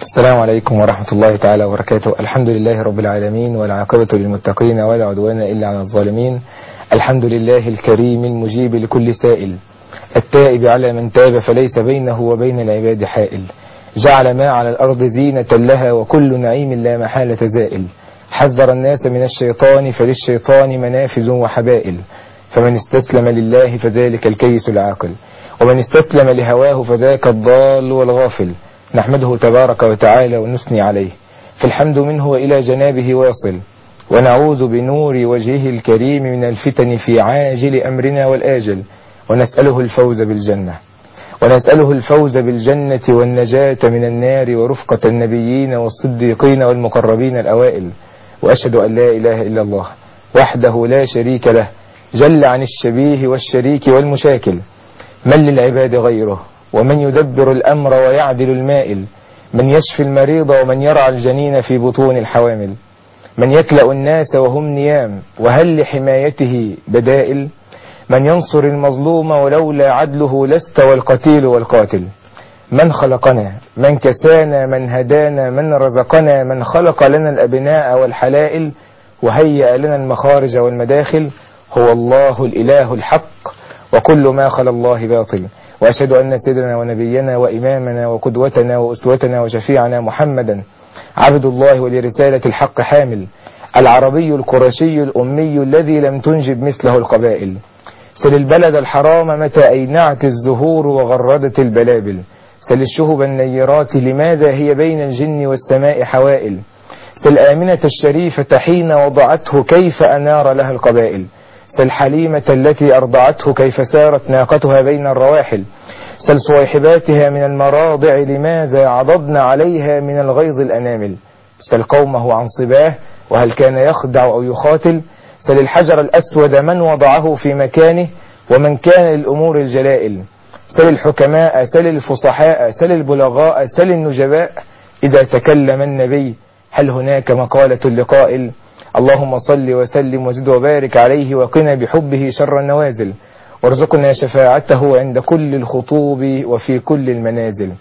السلام عليكم ورحمة الله تعالى وبركاته الحمد لله رب العالمين والعاقبة للمتقين ولا عدوان إلا على الظالمين الحمد لله الكريم المجيب لكل سائل التائب على من تاب فليس بينه وبين العباد حائل جعل ما على الأرض زينة لها وكل نعيم لا محالة زائل حذر الناس من الشيطان فللشيطان منافذ وحبائل فمن استسلم لله فذلك الكيس العاقل ومن استسلم لهواه فذاك الضال والغافل نحمده تبارك وتعالى ونثني عليه فالحمد منه وإلى جنابه واصل ونعوذ بنور وجهه الكريم من الفتن في عاجل أمرنا والآجل ونسأله الفوز بالجنة ونسأله الفوز بالجنة والنجاة من النار ورفقة النبيين والصديقين والمقربين الأوائل وأشهد أن لا إله إلا الله وحده لا شريك له جل عن الشبيه والشريك والمشاكل من للعباد غيره ومن يدبر الأمر ويعدل المائل من يشفي المريض ومن يرعى الجنين في بطون الحوامل من يكلأ الناس وهم نيام وهل لحمايته بدائل من ينصر المظلوم ولولا عدله لست والقتيل والقاتل من خلقنا من كسانا من هدانا من رزقنا من خلق لنا الأبناء والحلائل وهيأ لنا المخارج والمداخل هو الله الإله الحق وكل ما خلا الله باطل وأشهد أن سيدنا ونبينا وإمامنا وقدوتنا وأسوتنا وشفيعنا محمدا عبد الله ولرسالة الحق حامل العربي القرشي الأمي الذي لم تنجب مثله القبائل سل البلد الحرام متى أينعت الزهور وغردت البلابل سل الشهب النيرات لماذا هي بين الجن والسماء حوائل سل آمنة الشريفة حين وضعته كيف أنار لها القبائل سل حليمة التي أرضعته كيف سارت ناقتها بين الرواحل سل صويحباتها من المراضع لماذا عضضن عليها من الغيظ الأنامل سل قومه عن صباه وهل كان يخدع أو يخاتل سل الحجر الأسود من وضعه في مكانه ومن كان للأمور الجلائل سل الحكماء سل الفصحاء سل البلغاء سل النجباء إذا تكلم النبي هل هناك مقالة لقائل اللهم صل وسلم وزد وبارك عليه وقنا بحبه شر النوازل وارزقنا شفاعته عند كل الخطوب وفي كل المنازل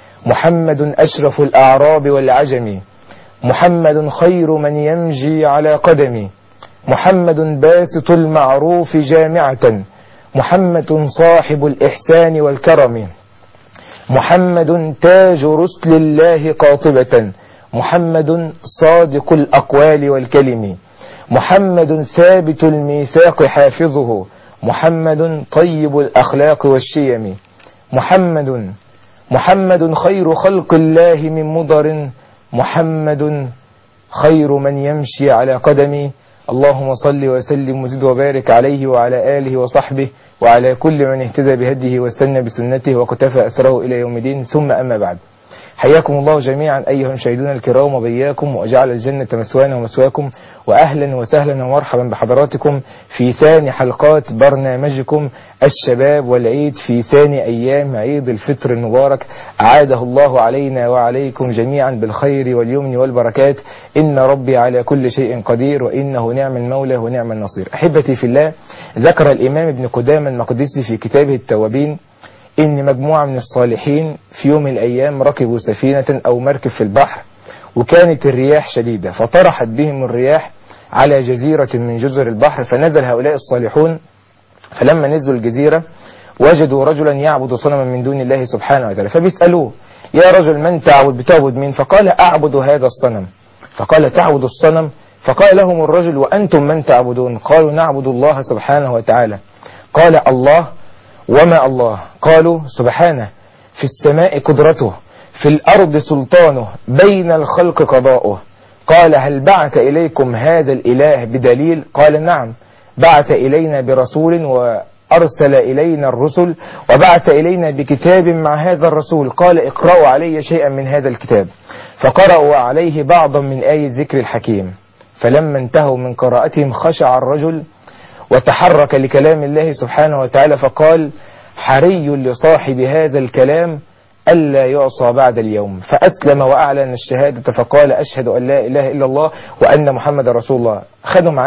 محمد أشرف الأعراب والعجم محمد خير من يمجي على قدمي محمد باسط المعروف جامعة محمد صاحب الإحسان والكرم محمد تاج رسل الله قاطبة محمد صادق الأقوال والكلم محمد ثابت الميثاق حافظه محمد طيب الأخلاق والشيم محمد محمد خير خلق الله من مضر محمد خير من يمشي على قدمي اللهم صل وسلم وزد وبارك عليه وعلى آله وصحبه وعلى كل من اهتدى بهديه واستنى بسنته وكتفى أثره إلى يوم الدين ثم أما بعد حياكم الله جميعا أيها المشاهدون الكرام وبياكم وأجعل الجنة مسوانا ومسواكم وأهلا وسهلا ومرحبا بحضراتكم في ثاني حلقات برنامجكم الشباب والعيد في ثاني أيام عيد الفطر المبارك أعاده الله علينا وعليكم جميعا بالخير واليمن والبركات إن ربي على كل شيء قدير وإنه نعم المولى ونعم النصير أحبتي في الله ذكر الإمام ابن قدامة المقدسي في كتابه التوابين إن مجموعة من الصالحين في يوم من الأيام ركبوا سفينة أو مركب في البحر وكانت الرياح شديدة فطرحت بهم الرياح على جزيرة من جزر البحر فنزل هؤلاء الصالحون فلما نزلوا الجزيرة وجدوا رجلا يعبد صنما من دون الله سبحانه وتعالى فبيسألوه يا رجل من تعبد بتعبد مين فقال أعبد هذا الصنم فقال تعبد الصنم فقال لهم الرجل وأنتم من تعبدون قالوا نعبد الله سبحانه وتعالى قال الله وما الله قالوا سبحانه في السماء قدرته في الأرض سلطانه بين الخلق قضاؤه قال هل بعث إليكم هذا الإله بدليل قال نعم بعث إلينا برسول وأرسل إلينا الرسل وبعث إلينا بكتاب مع هذا الرسول قال اقرأوا علي شيئا من هذا الكتاب فقرأوا عليه بعضا من آية ذكر الحكيم فلما انتهوا من قراءتهم خشع الرجل وتحرك لكلام الله سبحانه وتعالى فقال حري لصاحب هذا الكلام ألا يعصى بعد اليوم فأسلم وأعلن الشهادة فقال أشهد أن لا إله إلا الله وأن محمد رسول الله خدوا معاه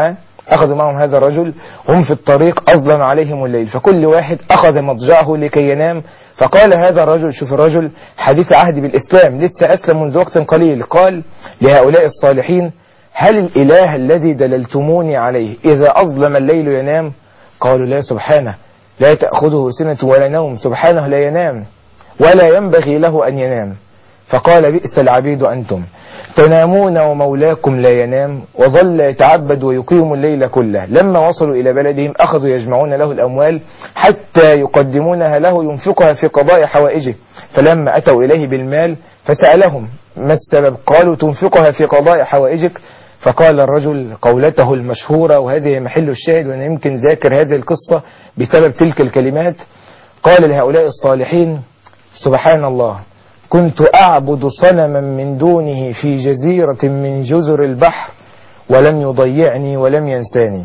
أخذوا معهم هذا الرجل هم في الطريق أظلم عليهم الليل فكل واحد أخذ مضجعه لكي ينام فقال هذا الرجل شوف الرجل حديث عهد بالإسلام لسه أسلم منذ وقت قليل قال لهؤلاء الصالحين هل الإله الذي دللتموني عليه إذا أظلم الليل ينام قالوا لا سبحانه لا تأخذه سنة ولا نوم سبحانه لا ينام ولا ينبغي له أن ينام فقال بئس العبيد أنتم تنامون ومولاكم لا ينام وظل يتعبد ويقيم الليل كله لما وصلوا إلى بلدهم أخذوا يجمعون له الأموال حتى يقدمونها له ينفقها في قضاء حوائجه فلما أتوا إليه بالمال فسألهم ما السبب قالوا تنفقها في قضاء حوائجك فقال الرجل قولته المشهورة وهذه محل الشاهد وأنا يمكن ذاكر هذه القصة بسبب تلك الكلمات قال لهؤلاء الصالحين سبحان الله كنت أعبد صنما من دونه في جزيرة من جزر البحر ولم يضيعني ولم ينساني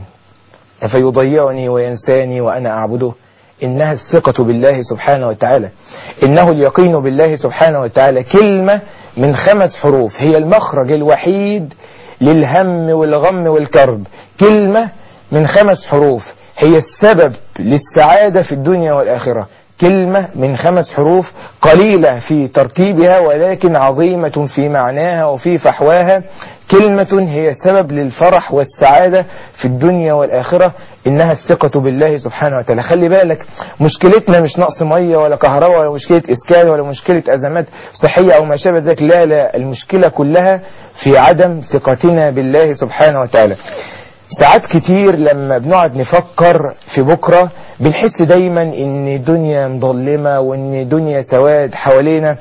أفيضيعني وينساني وأنا أعبده إنها الثقة بالله سبحانه وتعالى إنه اليقين بالله سبحانه وتعالى كلمة من خمس حروف هي المخرج الوحيد للهم والغم والكرب كلمة من خمس حروف هي السبب للسعادة في الدنيا والآخرة كلمة من خمس حروف قليلة في تركيبها ولكن عظيمة في معناها وفي فحواها كلمة هي سبب للفرح والسعادة في الدنيا والآخرة إنها الثقة بالله سبحانه وتعالى خلي بالك مشكلتنا مش نقص مية ولا كهرباء ولا مشكلة إسكان ولا مشكلة أزمات صحية أو ما شابه ذلك لا لا المشكلة كلها في عدم ثقتنا بالله سبحانه وتعالى ساعات كتير لما بنقعد نفكر في بكرة بنحس دايما ان الدنيا مظلمة وان الدنيا سواد حوالينا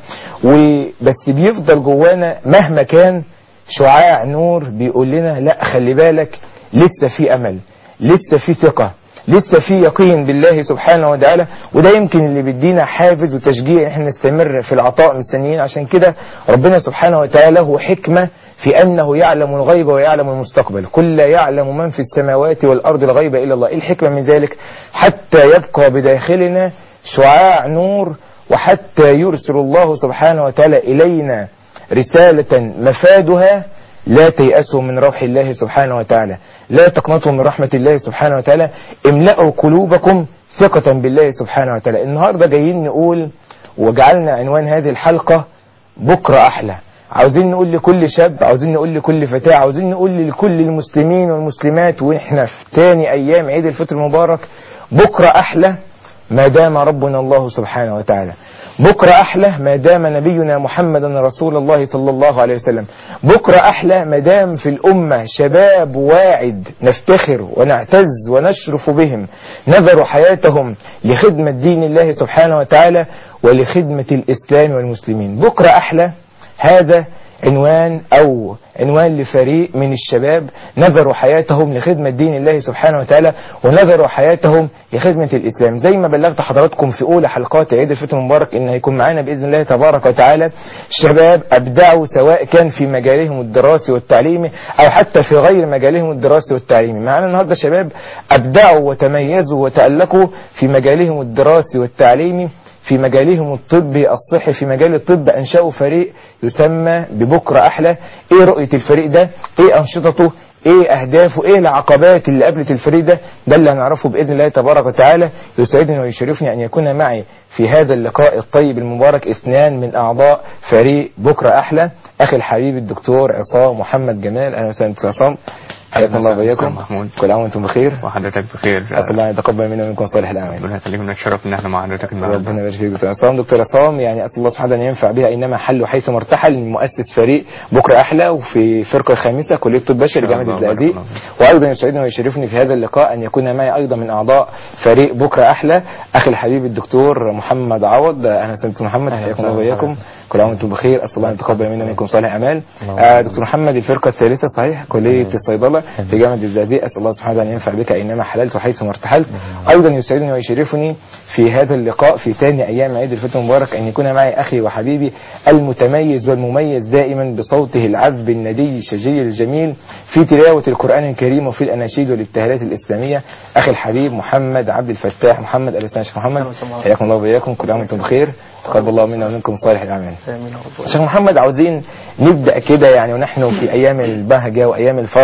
وبس بيفضل جوانا مهما كان شعاع نور بيقول لنا لا خلي بالك لسه في امل لسه في ثقة لسه في يقين بالله سبحانه وتعالى وده يمكن اللي بيدينا حافز وتشجيع احنا نستمر في العطاء مستنيين عشان كده ربنا سبحانه وتعالى له حكمة في أنه يعلم الغيب ويعلم المستقبل كل يعلم من في السماوات والأرض الغيب إلا الله إيه الحكمة من ذلك حتى يبقى بداخلنا شعاع نور وحتى يرسل الله سبحانه وتعالى إلينا رسالة مفادها لا تيأسوا من روح الله سبحانه وتعالى لا تقنطوا من رحمة الله سبحانه وتعالى املأوا قلوبكم ثقة بالله سبحانه وتعالى النهاردة جايين نقول وجعلنا عنوان هذه الحلقة بكرة أحلى عاوزين نقول لكل شاب عاوزين نقول لكل فتاة عاوزين نقول لكل المسلمين والمسلمات واحنا في تاني ايام عيد الفطر المبارك بكرة احلى ما دام ربنا الله سبحانه وتعالى بكرة أحلى ما دام نبينا محمد رسول الله صلى الله عليه وسلم بكرة أحلى ما دام في الأمة شباب واعد نفتخر ونعتز ونشرف بهم نذروا حياتهم لخدمة دين الله سبحانه وتعالى ولخدمة الإسلام والمسلمين بكرة أحلى هذا عنوان أو عنوان لفريق من الشباب نذروا حياتهم لخدمة دين الله سبحانه وتعالى ونذروا حياتهم لخدمة الإسلام زي ما بلغت حضراتكم في أولى حلقات عيد الفطر المبارك إن هيكون معانا بإذن الله تبارك وتعالى شباب أبدعوا سواء كان في مجالهم الدراسي والتعليمي أو حتى في غير مجالهم الدراسي والتعليمي معانا النهاردة شباب أبدعوا وتميزوا وتألقوا في مجالهم الدراسي والتعليمي في مجالهم الطبي الصحي في مجال الطب أنشأوا فريق يسمى ببكرة أحلى إيه رؤية الفريق ده إيه أنشطته ايه اهدافه ايه العقبات اللي قابلت الفريق ده ده اللي هنعرفه باذن الله تبارك وتعالى يسعدني ويشرفني ان يكون معي في هذا اللقاء الطيب المبارك اثنان من اعضاء فريق بكره احلى اخي الحبيب الدكتور عصام محمد جمال اهلا وسهلا دكتور عصام حياكم الله وبياكم محمود كل عام وانتم بخير وحضرتك بخير الله يتقبل منا ومنكم صالح الاعمال ربنا يخليكم نتشرف ان احنا مع حضرتك النهارده ربنا يبارك فيك دكتور عصام دكتور عصام يعني اسال الله سبحانه ان ينفع بها اينما حل وحيث مرتحل مؤسس فريق بكره احلى وفي فرقه الخامسه كليه طب بشري جامعه الله يبارك الزقازيق الله. وايضا يسعدني ويشرفني في هذا اللقاء ان يكون معي ايضا من اعضاء فريق بكره احلى اخي الحبيب الدكتور محمد عوض اهلا وسهلا دكتور محمد أهلا حياكم الله وسهلا. وبياكم كل عام وانتم بخير اسال الله ان يتقبل منا ومنكم صالح الاعمال اللهم آه آمين. دكتور محمد الفرقه الثالثه صحيح كليه الصيدله في جامعه الزقازيق اسال الله سبحانه ان ينفع بك اينما حللت وحيث ما ارتحلت ايضا يسعدني ويشرفني في هذا اللقاء في ثاني ايام عيد الفطر المبارك ان يكون معي اخي وحبيبي المتميز والمميز دائما بصوته العذب الندي الشجي الجميل في تلاوه القران الكريم وفي الاناشيد والابتهالات الاسلاميه اخي الحبيب محمد عبد الفتاح محمد ال شيخ محمد حياكم الله وبياكم كل عام وانتم بخير تقبل الله منا ومنكم صالح الاعمال شيخ محمد عاوزين نبدا كده يعني ونحن في ايام البهجه وايام الفرح وايام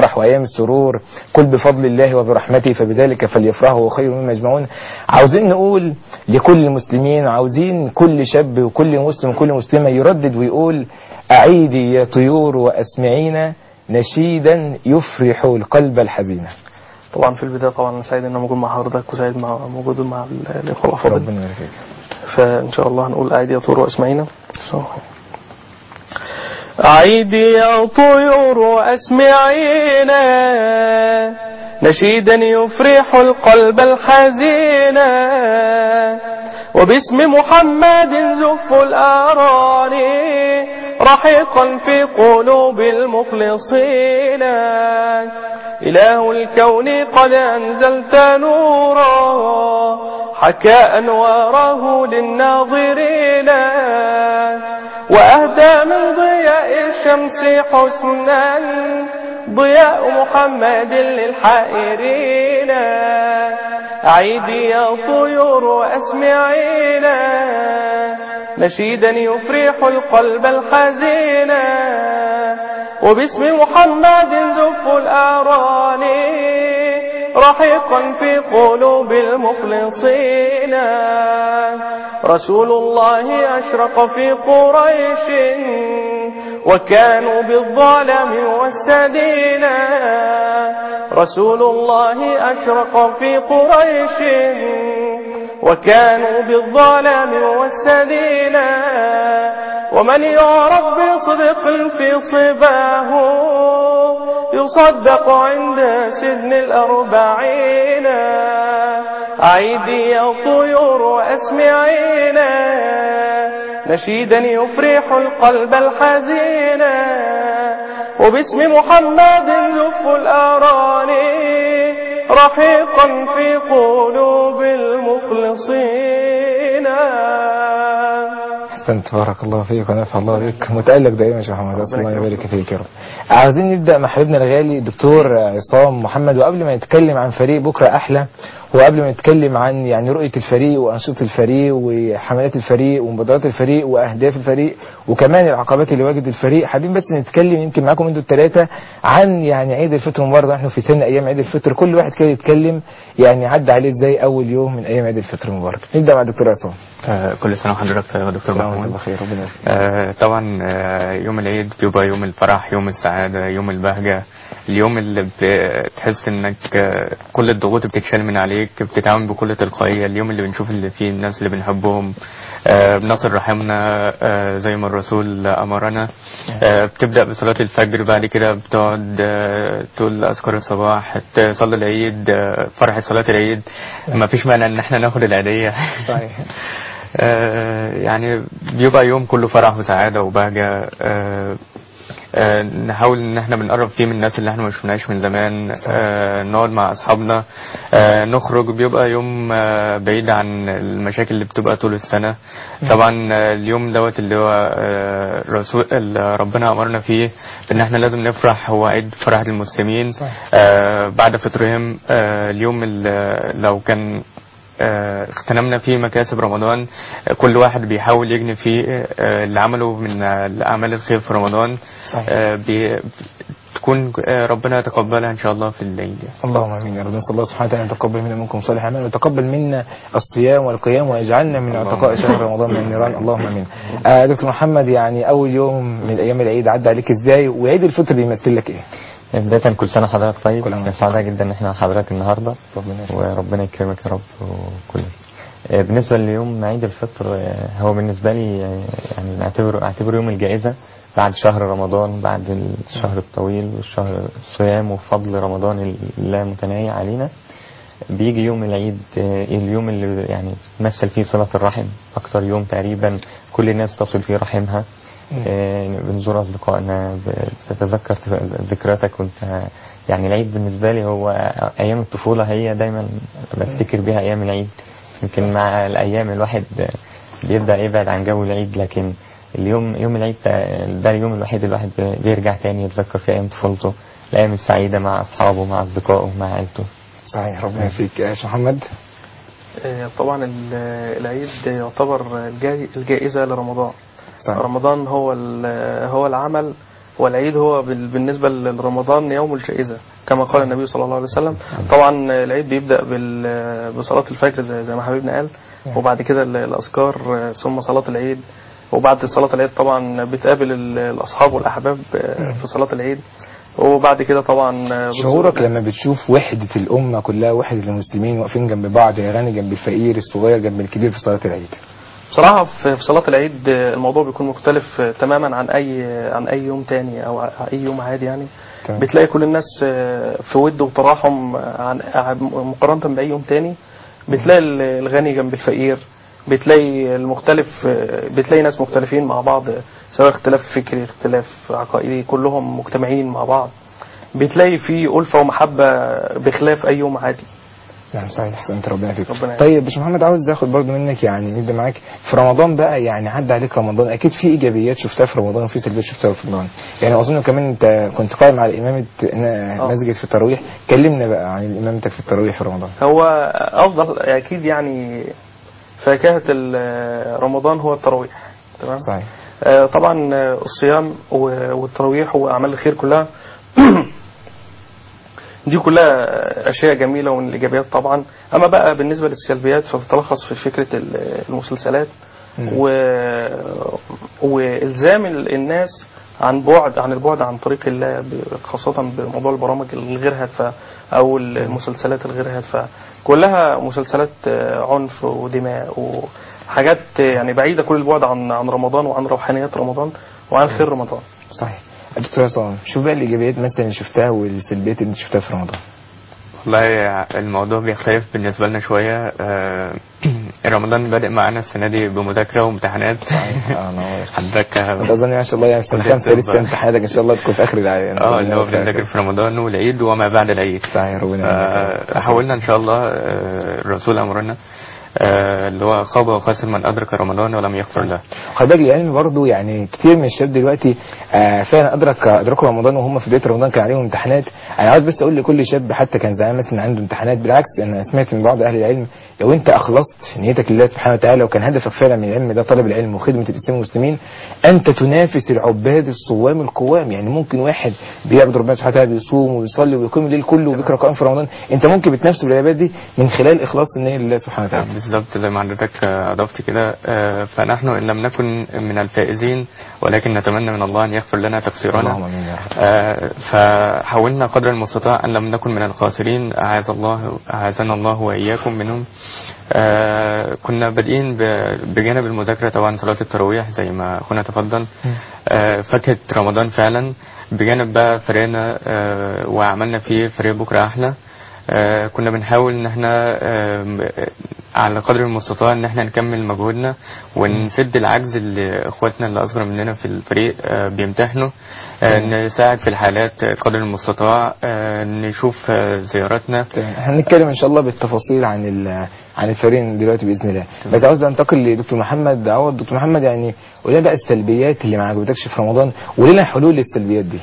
السرور قل بفضل الله وبرحمته فبذلك فليفرحوا وخير مما يجمعون عاوزين نقول لكل المسلمين عاوزين كل شاب وكل مسلم وكل مسلمة يردد ويقول أعيدي يا طيور وأسمعينا نشيدا يفرح القلب الحزين طبعا في البداية طبعا أنا سعيد إن أنا موجود مع حضرتك وسعيد مع موجود مع ال- الإخوة الأفاضل ربنا يبارك فيك فإن شاء الله هنقول أعيد يا طيور وأسمعينا أعيد يا طيور أسمعينا نشيدا يفرح القلب الحزين وباسم محمد زف الآراني رحيقا في قلوب المخلصين إله الكون قد أنزلت نورا حكى أنواره للناظرين وأهدى من ضياء الشمس حسنا ضياء محمد للحائرين أعيدي يا طيور أسمعينا نشيدا يفرح القلب الحزين وباسم محمد زف الآراني رحيقا في قلوب المخلصين رسول الله أشرق في قريش وكانوا بالظلم والسدين رسول الله أشرق في قريش وكانوا بالظلم والسدين ومن يعرف بصدق في صباه يصدق عند سن الأربعين أعيدي يا طيور أسمعينا نشيدا يفرح القلب الحزين وباسم محمد زف الآراني رحيقا في قلوب المخلصين احسنت بارك الله فيك ونفع الله بك متألق دائما يا شيخ محمد أسأل الله يبارك فيك يا رب عايزين نبدأ مع حبيبنا الغالي دكتور عصام محمد وقبل ما نتكلم عن فريق بكرة أحلى وقبل ما نتكلم عن يعني رؤية الفريق وأنشطة الفريق وحملات الفريق ومبادرات الفريق وأهداف الفريق وكمان العقبات اللي واجهت الفريق حابين بس نتكلم يمكن معاكم انتوا الثلاثة عن يعني عيد الفطر المبارك احنا في سن أيام عيد الفطر كل واحد كده يتكلم يعني عدى عليه ازاي أول يوم من أيام عيد الفطر المبارك نبدأ مع دكتور عصام آه، كل سنة وحضرتك طيب يا دكتور الله محمود بخير ربنا يبارك. آه، طبعا آه، يوم العيد بيبقى يوم الفرح يوم السعادة يوم البهجة اليوم اللي بتحس انك آه، كل الضغوط بتتشال من عليك بتتعامل بكل تلقائية اليوم اللي بنشوف اللي فيه الناس اللي بنحبهم آه، بنصر رحمنا آه، زي ما الرسول أمرنا آه، بتبدأ بصلاة الفجر بعد كده بتقعد آه، تقول أذكار الصباح تصلي العيد آه، فرحة صلاة العيد ما فيش مانع ان احنا ناخد العيدية صحيح آه، يعني بيبقى يوم كله فرح وسعادة وبهجة آه، آه، نحاول ان احنا بنقرب فيه من الناس اللي احنا ما شفناش من زمان آه، نقعد مع اصحابنا آه، نخرج بيبقى يوم آه، بعيد عن المشاكل اللي بتبقى طول السنة طبعا آه، اليوم دوت اللي هو آه، رسول اللي ربنا امرنا فيه ان احنا لازم نفرح هو عيد فرح المسلمين صح. آه، بعد فطرهم آه، اليوم اللي لو كان آه، اغتنمنا فيه مكاسب رمضان آه، كل واحد بيحاول يجني فيه آه، اللي عمله من آه، الأعمال الخير في رمضان صحيح. آه، بي- تكون آه، ربنا يتقبلها إن شاء الله في العيد اللهم امين يا رب نسال الله سبحانه وتعالى ان يتقبل منا منكم صالح الاعمال ويتقبل منا الصيام والقيام ويجعلنا من اللهم عتقاء شهر رمضان من النيران اللهم امين. آه دكتور محمد يعني اول يوم من ايام العيد عدى عليك ازاي وعيد الفطر بيمثل لك ايه؟ بداية كل سنة حضرتك طيب كل عام كنا سعداء جدا ان احنا مع حضرتك النهاردة ربنا يخليك. وربنا يكرمك يا رب وكل آه، بالنسبة ليوم عيد الفطر آه، هو بالنسبة لي آه، يعني اعتبره اعتبره يوم الجائزة بعد شهر رمضان بعد الشهر الطويل والشهر الصيام وفضل رمضان اللا متناهي علينا بيجي يوم العيد آه، اليوم اللي يعني تمثل فيه صلة الرحم أكتر يوم تقريبا كل الناس تصل فيه رحمها آه، بنزور أصدقائنا بتتذكر ذكرياتك وانت يعني العيد بالنسبة لي هو أيام الطفولة هي دايما بفتكر بيها أيام العيد يمكن مع الأيام الواحد بيبدأ يبعد عن جو العيد لكن اليوم يوم العيد ده- ده اليوم الوحيد اللي الواحد بيرجع تاني يتذكر فيه أيام طفولته الأيام السعيدة مع أصحابه مع أصدقائه مع عيلته صحيح ربنا يفيك يا شيخ محمد آه، طبعا ال- العيد يعتبر الجاي- الجائزة لرمضان صحيح رمضان هو ال- هو العمل والعيد هو بال- بالنسبة لرمضان يوم الجائزة كما قال النبي صلى الله عليه وسلم طبعا العيد بيبدأ بال- بصلاة الفجر زي زي ما حبيبنا قال وبعد كده ال- الأذكار ثم صلاة العيد وبعد صلاة العيد طبعا بتقابل ال- الأصحاب والأحباب في صلاة العيد وبعد كده طبعا شعورك لما بتشوف وحدة الأمة كلها وحدة المسلمين واقفين جنب بعض الغني جنب الفقير الصغير جنب الكبير في صلاة العيد بصراحة في في صلاة العيد الموضوع بيكون مختلف تماما عن أي عن أي يوم تاني أو أي يوم عادي يعني تمام. بتلاقي كل الناس في ود وتراحم عن عن- مقارنة بأي يوم تاني بتلاقي الغني جنب الفقير بتلاقي المختلف بتلاقي ناس مختلفين مع بعض سواء اختلاف فكري اختلاف عقائدي كلهم مجتمعين مع بعض بتلاقي في ألفة ومحبة بخلاف أي يوم عادي نعم صحيح احسنت ربنا فيك ربنا يعينك. طيب باش محمد عاوز اخد برضو منك يعني نبدا معاك في رمضان بقى يعني عدى عليك رمضان اكيد في ايجابيات شفتها في رمضان وفي سلبيات شفتها في رمضان يعني اظن كمان انت كنت قائم على امامه آه. مسجد في التراويح كلمنا بقى عن امامتك في التراويح في رمضان هو افضل اكيد يعني فاكهه ال- رمضان هو التراويح تمام صحيح آه، طبعا آه، الصيام و- والتراويح واعمال الخير كلها دي كلها اشياء جميله ومن الايجابيات طبعا اما بقى بالنسبه للسلبيات فبتتلخص في فكره ال- المسلسلات مم. و... والزام ال- الناس عن بعد عن البعد عن طريق الله ب- خاصة بموضوع البرامج الغير هادفة أو المسلسلات الغير هادفة كلها مسلسلات آه، عنف ودماء وحاجات آه، يعني بعيدة كل البعد عن عن رمضان وعن روحانيات رمضان وعن خير رمضان صحيح دكتور عصام شوف بقى الايجابيات مثلا اللي شفتها والسلبيات اللي انت شفتها في رمضان والله الموضوع بيختلف بالنسبة لنا شوية آه، رمضان بادئ معانا السنة دي بمذاكرة وامتحانات اه نور حضرتك انت اظن ما شاء الله يعني سنه كلية خمسه لسه طب. امتحاناتك ان شاء الله تكون في اخر العام اه اللي هو بنذاكر في رمضان والعيد وما بعد العيد صحيح ربنا يعينك. فحاولنا ان شاء الله آه، الرسول امرنا آه، اللي هو خاب وخسر من ادرك رمضان ولم يغفر له خلي بالك العلم برضه يعني كتير من الشباب دلوقتي آه فعلا ادرك ادركوا رمضان وهم في بدايه رمضان كان عليهم امتحانات انا عاوز بس اقول لكل شاب حتى كان زمان مثلا عنده امتحانات بالعكس انا سمعت من بعض اهل العلم لو انت اخلصت نيتك لله سبحانه وتعالى وكان هدفك فعلا من العلم ده طلب العلم وخدمه الاسلام والمسلمين انت تنافس العباد الصوام القوام يعني ممكن واحد بيعبد ربنا سبحانه وتعالى بيصوم ويصلي ويقيم الليل كله وبيقرا قران في رمضان انت ممكن بتنافسه بالعبادات دي من خلال اخلاص النيه لله سبحانه وتعالى بالظبط زي ما حضرتك آه، اضفت كده آه، فنحن ان لم نكن من الفائزين ولكن نتمنى من الله ان يغفر لنا تقصيرنا اللهم امين يا رب آه، فحاولنا قدر المستطاع أن لم نكن من الخاسرين أعاذ الله أعاذنا الله وإياكم منهم آه، كنا بادئين ب- بجانب المذاكرة طبعا صلاة التراويح زي ما أخونا تفضل آه، فاكهة رمضان فعلا بجانب بقى فريقنا آه، وعملنا فيه فريق بكرة أحلى آه، كنا بنحاول ان احنا آم، آه، على قدر المستطاع ان احنا نكمل مجهودنا ونسد العجز اللي اخواتنا اللي اصغر مننا في الفريق آه، بيمتحنوا آه، نساعد في الحالات قدر المستطاع آه، نشوف آه، زياراتنا تمام. هنتكلم ان شاء الله بالتفاصيل عن ال- عن الفريق دلوقتي باذن الله بس عاوز انتقل لدكتور محمد عوض دكتور محمد يعني قول لنا بقى السلبيات اللي ما عجبتكش في رمضان وقول لنا حلول للسلبيات دي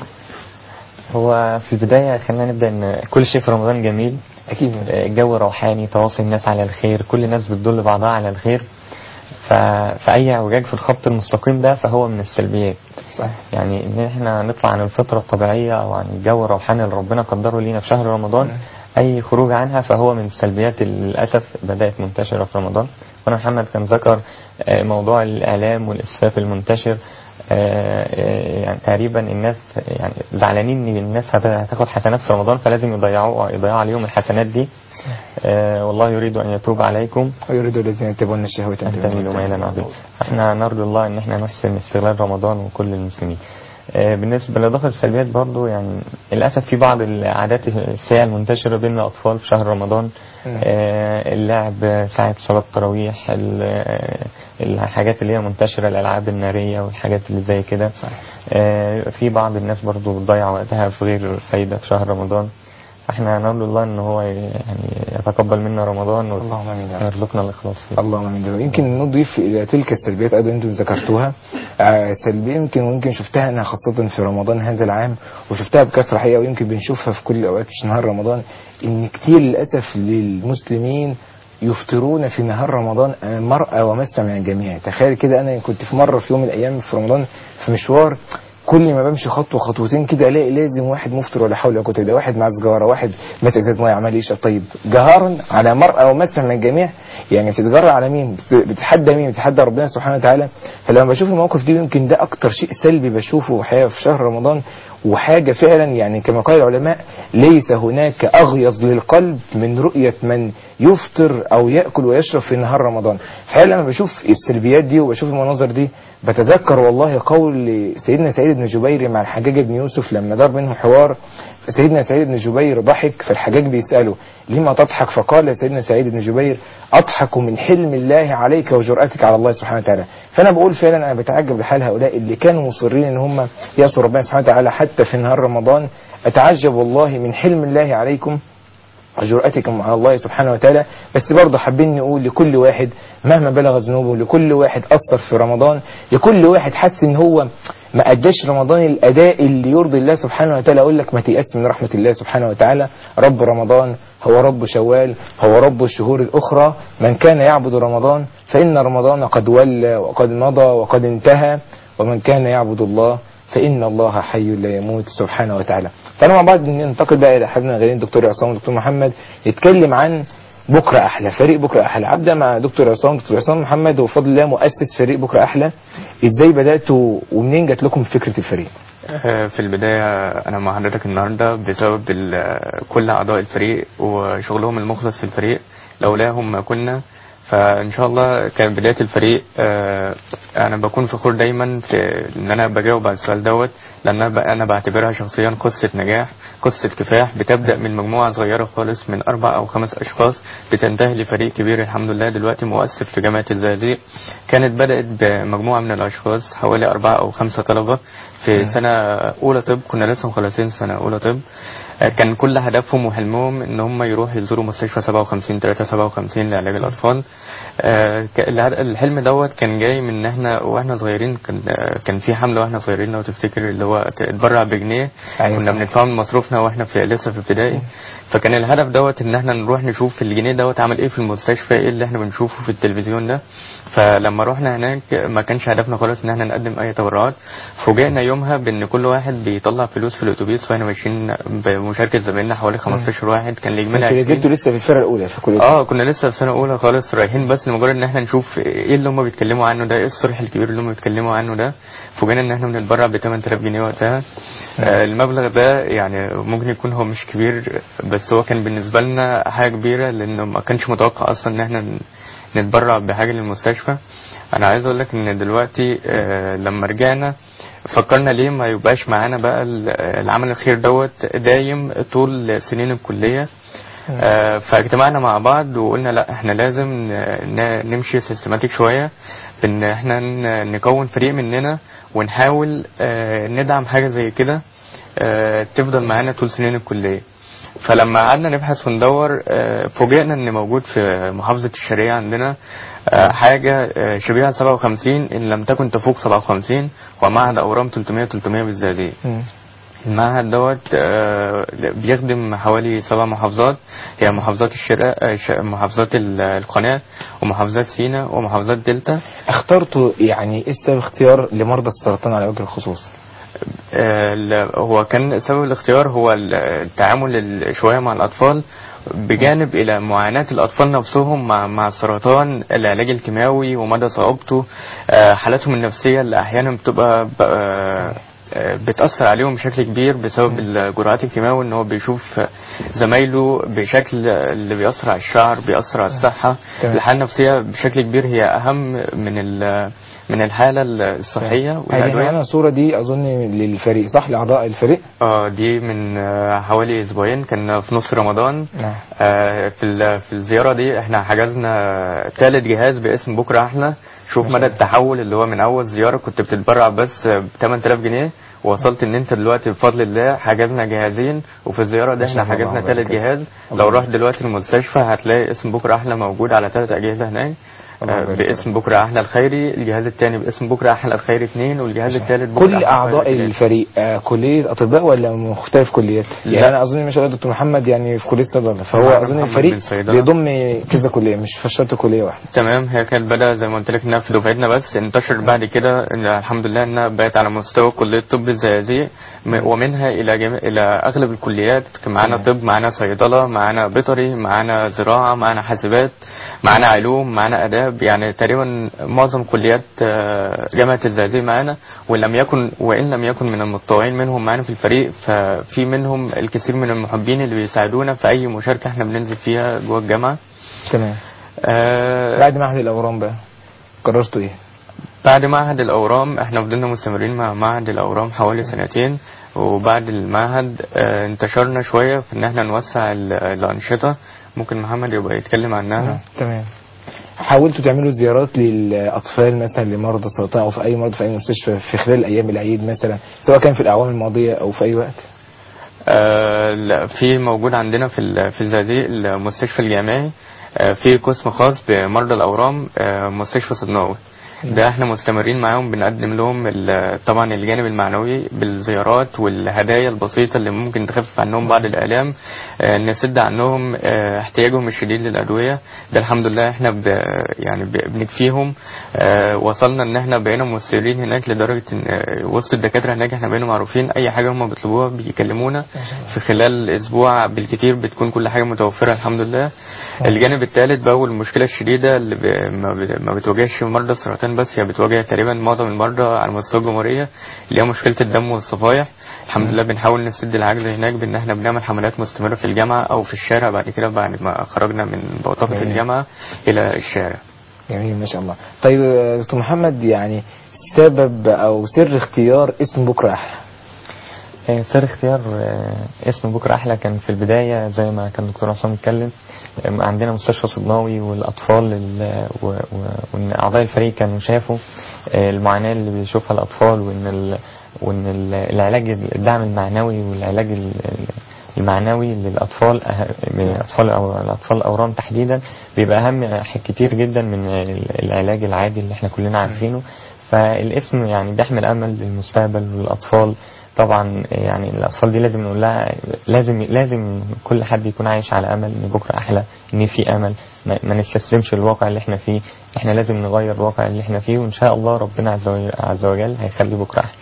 هو في البداية خلينا نبدأ ان كل شيء في رمضان جميل اكيد جو روحاني تواصل الناس على الخير كل الناس بتدل بعضها على الخير ف... فأي اعوجاج في الخط المستقيم ده فهو من السلبيات صحيح. يعني ان احنا نطلع عن الفطرة الطبيعية او عن الجو الروحاني اللي ربنا قدره لينا في شهر رمضان اي خروج عنها فهو من السلبيات اللي للاسف بدأت منتشرة في رمضان وانا محمد كان ذكر آه، موضوع الاعلام والاسفاف المنتشر آه، آه، يعني تقريبا الناس يعني زعلانين ان الناس هت- هتاخد حسنات في رمضان فلازم يضيعوا يضيعوا عليهم الحسنات دي آه، والله يريد ان يتوب عليكم ويريد الذين يتبعون الشهوات أن تميلوا ميلا عظيما احنا نرجو الله ان احنا نحسن استغلال رمضان وكل المسلمين آه، بالنسبة لإضافة السلبيات برضو يعني للأسف في بعض العادات السيئة المنتشرة بين الأطفال في شهر رمضان آه، اللعب ساعة صلاة التراويح ال- آه، الحاجات اللي هي منتشرة الألعاب النارية والحاجات اللي زي كده آه، في بعض الناس برضو بتضيع وقتها في غير فايدة في شهر رمضان فاحنا نرجو الله ان هو يعني يتقبل منا رمضان اللهم امين يا رب. ويرزقنا الإخلاص فيه اللهم امين يمكن نضيف الى تلك السلبيات ايضا انتم ذكرتوها آه، سلبيه يمكن ويمكن شفتها انا خاصه في رمضان هذا العام وشفتها بكثره حقيقه ويمكن بنشوفها في كل الاوقات في نهار رمضان ان كتير للاسف للمسلمين يفطرون في نهار رمضان مرأة ومسة من الجميع تخيل كده انا كنت في مره في يوم من الايام في رمضان في مشوار كل ما بمشي خطوه خطوتين كده الاقي لازم واحد مفطر ولا حول ولا قوه الا بالله واحد مع سجاره واحد ماسك ازازه ميه عمال يشرب طيب جهارا على مرأى ومثل من الجميع يعني بتتجرى على مين بت- بتتحدى مين بتتحدى ربنا سبحانه وتعالى فلما بشوف المواقف دي يمكن ده اكتر شيء سلبي بشوفه الحقيقه في شهر رمضان وحاجه فعلا يعني كما قال العلماء ليس هناك اغيظ للقلب من رؤيه من يفطر او ياكل ويشرب في نهار رمضان فعلا لما بشوف السلبيات دي وبشوف المناظر دي بتذكر والله قول سيدنا سعيد بن جبير مع الحجاج بن يوسف لما دار بينهم حوار فسيدنا سعيد بن جبير ضحك فالحجاج بيسأله لما تضحك فقال سيدنا سعيد بن جبير أضحك من حلم الله عليك وجرأتك على الله سبحانه وتعالى فأنا بقول فعلا أنا بتعجب لحال هؤلاء اللي كانوا مصرين إن هم يأسوا ربنا سبحانه وتعالى حتى في نهار رمضان أتعجب والله من حلم الله عليكم وجرأتكم على الله سبحانه وتعالى بس برضه حابين نقول لكل واحد مهما بلغ ذنوبه لكل واحد أثر في رمضان لكل واحد حس إن هو ما أداش رمضان الأداء اللي يرضي الله سبحانه وتعالى أقول لك ما تيأس من رحمة الله سبحانه وتعالى رب رمضان هو رب شوال هو رب الشهور الأخرى من كان يعبد رمضان فإن رمضان قد ولى وقد مضى وقد انتهى ومن كان يعبد الله فإن الله حي لا يموت سبحانه وتعالى فأنا مع بعض ننتقل بقى إلى حبيبنا الغاليين دكتور عصام ودكتور محمد نتكلم عن بكرة أحلى فريق بكرة أحلى أبدأ مع دكتور عصام دكتور عصام محمد وبفضل الله مؤسس فريق بكرة أحلى إزاي بدأتوا ومنين جات لكم فكرة الفريق آه، في البداية أنا مع حضرتك النهاردة بسبب ال- كل أعضاء الفريق وشغلهم المخلص في الفريق لولاهم ما كنا فإن شاء الله كان بداية الفريق آه، أنا بكون فخور دايما في إن أنا بجاوب على السؤال دوت لأن أنا ب- أنا بعتبرها شخصيا قصة نجاح قصة كفاح بتبدأ من مجموعة صغيرة خالص من أربع أو خمس أشخاص بتنتهي لفريق كبير الحمد لله دلوقتي مؤثر في جامعة الزقازيق كانت بدأت بمجموعة من الأشخاص حوالي أربعة أو خمسة طلبة في سنة أولى طب كنا لسه مخلصين سنة أولى طب آه، كان كل هدفهم وحلمهم ان هم يروحوا يزوروا مستشفى 57 357 لعلاج الاطفال آه، ك- الهد- الحلم دوت كان جاي من ان احنا واحنا صغيرين كان آه، كان في حمله واحنا صغيرين لو تفتكر اللي هو ت- اتبرع بجنيه أيوة كنا صح. بندفعه من مصروفنا واحنا في لسه في ابتدائي فكان الهدف دوت ان احنا نروح نشوف الجنيه دوت عمل ايه في المستشفى ايه اللي احنا بنشوفه في التلفزيون ده فلما رحنا هناك ما كانش هدفنا خالص ان احنا نقدم اي تبرعات فوجئنا يومها بان كل واحد بيطلع فلوس في الاتوبيس واحنا ماشيين بمشاركه زمايلنا حوالي 15 واحد كان الاجمالي انتوا 20 جبتوا لسه في الفرقة الأولى في كل اه كنا لسه في سنه اولى خالص رايحين بس لمجرد ان احنا نشوف ايه اللي هم بيتكلموا عنه ده ايه الصرح الكبير اللي هم بيتكلموا عنه ده فوجئنا ان احنا بنتبرع ب 8000 جنيه وقتها آه المبلغ ده يعني ممكن يكون هو مش كبير بس هو كان بالنسبه لنا حاجه كبيره لانه ما كانش متوقع اصلا ان احنا نتبرع بحاجه للمستشفى انا عايز اقول لك ان دلوقتي آه لما رجعنا فكرنا ليه ما يبقاش معانا بقى ال- العمل الخير دوت دايم طول سنين الكليه آه، فاجتمعنا مع بعض وقلنا لا احنا لازم ن- ن- نمشي سيستماتيك شويه بان احنا ن- نكون فريق مننا ونحاول آه، ندعم حاجه زي كده آه، تفضل معانا طول سنين الكليه فلما قعدنا نبحث وندور آه، فوجئنا ان موجود في محافظه الشرقيه عندنا آه، حاجه آه، شبيهه 57 ان لم تكن تفوق 57 ومعهد اورام 300 300 بالزقازيق مم. المعهد دوت آه، بيخدم حوالي سبع محافظات هي محافظات الشرق آه، ش- محافظات ال- القناة ومحافظات سيناء ومحافظات دلتا اخترتوا يعني ايه سبب اختيار لمرضى السرطان على وجه الخصوص آه، ال- هو كان سبب الاختيار هو ال- التعامل ال- شوية مع الأطفال بجانب إلى معاناة الأطفال نفسهم مع مع السرطان العلاج الكيماوي ومدى صعوبته آه، حالاتهم النفسية اللي أحيانا بتبقى ب- آه، آه، بتأثر عليهم بشكل كبير بسبب الجرعات الكيماوي ان هو بيشوف زمايله بشكل اللي بيأثر على الشعر بيأثر على الصحة تمام. الحالة النفسية بشكل كبير هي أهم من ال- من الحالة الصحية هذه والأدوية معانا صورة دي أظن للفريق صح لأعضاء الفريق اه دي من آه، حوالي اسبوعين كان في نص رمضان نعم آه، في ال- في الزياره دي احنا حجزنا ثالث جهاز باسم بكره احلى شوف ما شاء مدى الله. التحول اللي هو من اول زياره كنت بتتبرع بس ب 8000 جنيه وصلت ان انت دلوقتي بفضل الله حجزنا جهازين وفي الزياره دي ما شاء احنا الله، حجزنا الله ثالث يبارك. جهاز الله لو رحت دلوقتي المستشفى هتلاقي اسم بكره احلى موجود على ثلاث اجهزه هناك الله آه، يبارك باسم بكره احلى الخيري الجهاز الثاني باسم بكره احلى الخيري اثنين والجهاز الثالث بكرة كل أحلى اعضاء الخيري تلاتة. الفريق آه كليه اطباء ولا مختلف كليات لا. يعني انا اظن ما شاء الله دكتور محمد يعني في كليه صيدله فهو معنا اظن محمد الفريق بن صيدلة. بيضم كذا كليه مش في شرط كليه واحده تمام هي كانت بدأ زي ما قلت لك انها في دفعتنا بس انتشر بعد كده إن الحمد لله انها بقت على مستوى كليه الطب الزقازيق م- ومنها الى جميع الى اغلب الكليات كان معانا تمام. طب معانا صيدله معانا بيطري معانا زراعه معانا حاسبات معانا علوم معانا اداب يعني تقريبا معظم كليات آه، جامعه الزقازيق معانا وان لم يكن وان لم يكن من المتطوعين منهم معانا في الفريق ففي منهم الكثير من المحبين اللي بيساعدونا في اي مشاركه احنا بننزل فيها جوه الجامعه تمام آه، بعد معهد الاورام بقى قررتوا ايه؟ بعد معهد الأورام احنا فضلنا مستمرين مع معهد الأورام حوالي سنتين وبعد المعهد اه انتشرنا شوية في ان احنا نوسع ال- الأنشطة ممكن محمد يبقى يتكلم عنها تمام حاولتوا تعملوا زيارات للاطفال مثلا لمرضى السرطان او في اي مرضى في اي مستشفى في خلال ايام العيد مثلا سواء كان في الاعوام الماضيه او في اي وقت اه لا، في موجود عندنا في ال- في الزقازيق المستشفى الجامعي اه في قسم خاص بمرضى الأورام اه مستشفى صدناوي ده احنا مستمرين معاهم بنقدم لهم ال- طبعا الجانب المعنوي بالزيارات والهدايا البسيطة اللي ممكن تخفف عنهم بعض الآلام آه، نسد عنهم آه، احتياجهم الشديد للأدوية ده الحمد لله احنا ب يعني ب- بنكفيهم آه، وصلنا ان احنا بقينا مستمرين هناك لدرجة ان آه، وسط الدكاترة هناك احنا بقينا معروفين اي حاجة هم بيطلبوها بيكلمونا في خلال اسبوع بالكتير بتكون كل حاجة متوفرة الحمد لله الجانب الثالث بقى والمشكلة الشديدة اللي ب... ما, ب... ما بتواجهش مرضى السرطان بس هي بتواجه تقريبا معظم المرضى على مستوى الجمهورية اللي هي مشكلة الدم والصفائح الحمد لله بنحاول نسد العجز هناك بان احنا بنعمل حملات مستمرة في الجامعة او في الشارع بعد كده بعد ما خرجنا من بوتقة جميل. الجامعة الى الشارع جميل ما شاء الله طيب آه، دكتور محمد يعني سبب او سر اختيار اسم بكره احلى آه، سر اختيار آه، اسم بكرة أحلى كان في البداية زي ما كان دكتور عصام اتكلم آه، عندنا مستشفى صدناوي والأطفال ال- و- و- وإن أعضاء الفريق كانوا شافوا آه، المعاناة اللي بيشوفها الأطفال وإن ال- وإن ال- العلاج الدعم المعنوي والعلاج ال- المعنوي للأطفال أه- من الأطفال أو الأطفال الأورام تحديدا بيبقى أهم كتير جدا من ال- العلاج العادي اللي احنا كلنا عارفينه فالاسم يعني بيحمل أمل للمستقبل والأطفال طبعا يعني الاطفال دي لازم نقول لها لازم لازم كل حد يكون عايش على امل ان بكره احلى ان في امل ما ما نستسلمش للواقع اللي احنا فيه احنا لازم نغير الواقع اللي احنا فيه وان شاء الله ربنا عز وجل, عز وجل هيخلي بكره احلى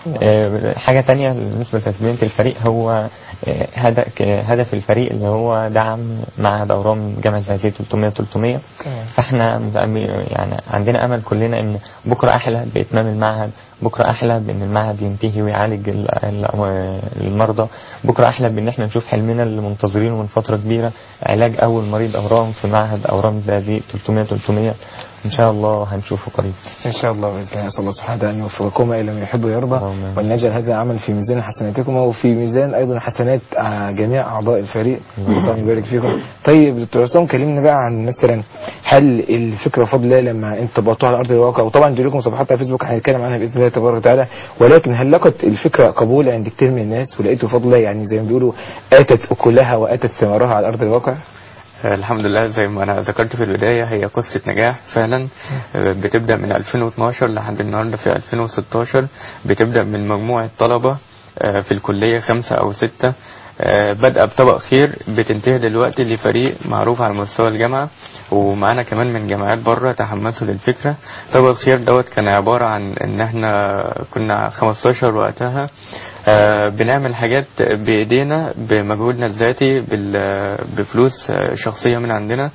آه، حاجة تانية بالنسبة لتسمية الفريق هو آه، هدف هدف الفريق اللي هو دعم معهد أورام جامعة زقازيق 300 300 فاحنا متأمل- يعني عندنا امل كلنا ان بكره احلى باتمام المعهد بكره احلى بان المعهد ينتهي ويعالج ال- ال- المرضى بكره احلى بان احنا نشوف حلمنا اللي منتظرينه من فتره كبيره علاج اول مريض اورام في معهد اورام زقازيق 300 300 ان شاء الله هنشوفه قريب ان شاء الله باذن الله اسال الله سبحانه وتعالى ان يوفقكما الى ما يحب ويرضى اللهم آمين. وان يجعل هذا العمل في ميزان حسناتكما وفي ميزان ايضا حسنات آه، جميع اعضاء الفريق الله يبارك فيكم طيب دكتور عصام كلمنا بقى عن مثلا هل الفكره بفضل الله لما انت طبقتوها على ارض الواقع وطبعا دي لكم صفحات على فيسبوك هنتكلم عنها باذن الله تبارك وتعالى ولكن هل لقت الفكره قبول عند كتير من الناس ولقيتوا بفضل الله يعني زي ما بيقولوا اتت اكلها واتت ثمارها على ارض الواقع؟ آه، الحمد لله زي ما انا ذكرت في البداية هي قصة نجاح فعلا آه، بتبدأ من 2012 لحد النهاردة في 2016 بتبدأ من مجموعة طلبة آه، في الكلية خمسة او ستة آه، بادئة بطبق خير بتنتهي دلوقتي لفريق معروف على مستوى الجامعة ومعانا كمان من جامعات بره تحمسوا للفكرة طبق الخير دوت كان عبارة عن ان احنا كنا 15 وقتها آه، بنعمل حاجات بايدينا بمجهودنا الذاتي بال- بفلوس آه، شخصية من عندنا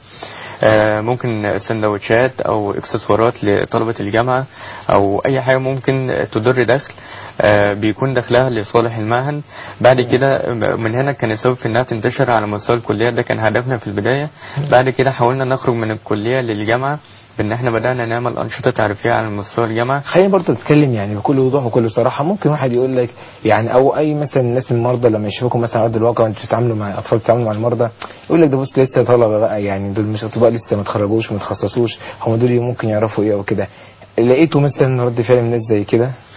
آه، ممكن سندوتشات او اكسسوارات لطلبة الجامعة او اي حاجة ممكن تدر دخل آه، بيكون دخلها لصالح المعهد بعد كده من هنا كان السبب في انها تنتشر على مستوى الكلية ده كان هدفنا في البداية بعد كده حاولنا نخرج من الكلية للجامعة بان احنا بدأنا نعمل انشطة تعريفية على مستوى الجامعة خلينا برضه نتكلم يعني بكل وضوح وكل صراحه ممكن واحد يقول لك يعني او اي مثلا الناس المرضى لما يشوفوكم مثلا على ارض الواقع وانتوا بتتعاملوا مع اطفال بتتعاملوا مع المرضى يقول لك ده بص لسه طلبه بقى يعني دول مش اطباء لسه ما اتخرجوش وما اتخصصوش هم دول ممكن يعرفوا ايه او كده لقيتوا مثلا رد فعل من الناس زي كده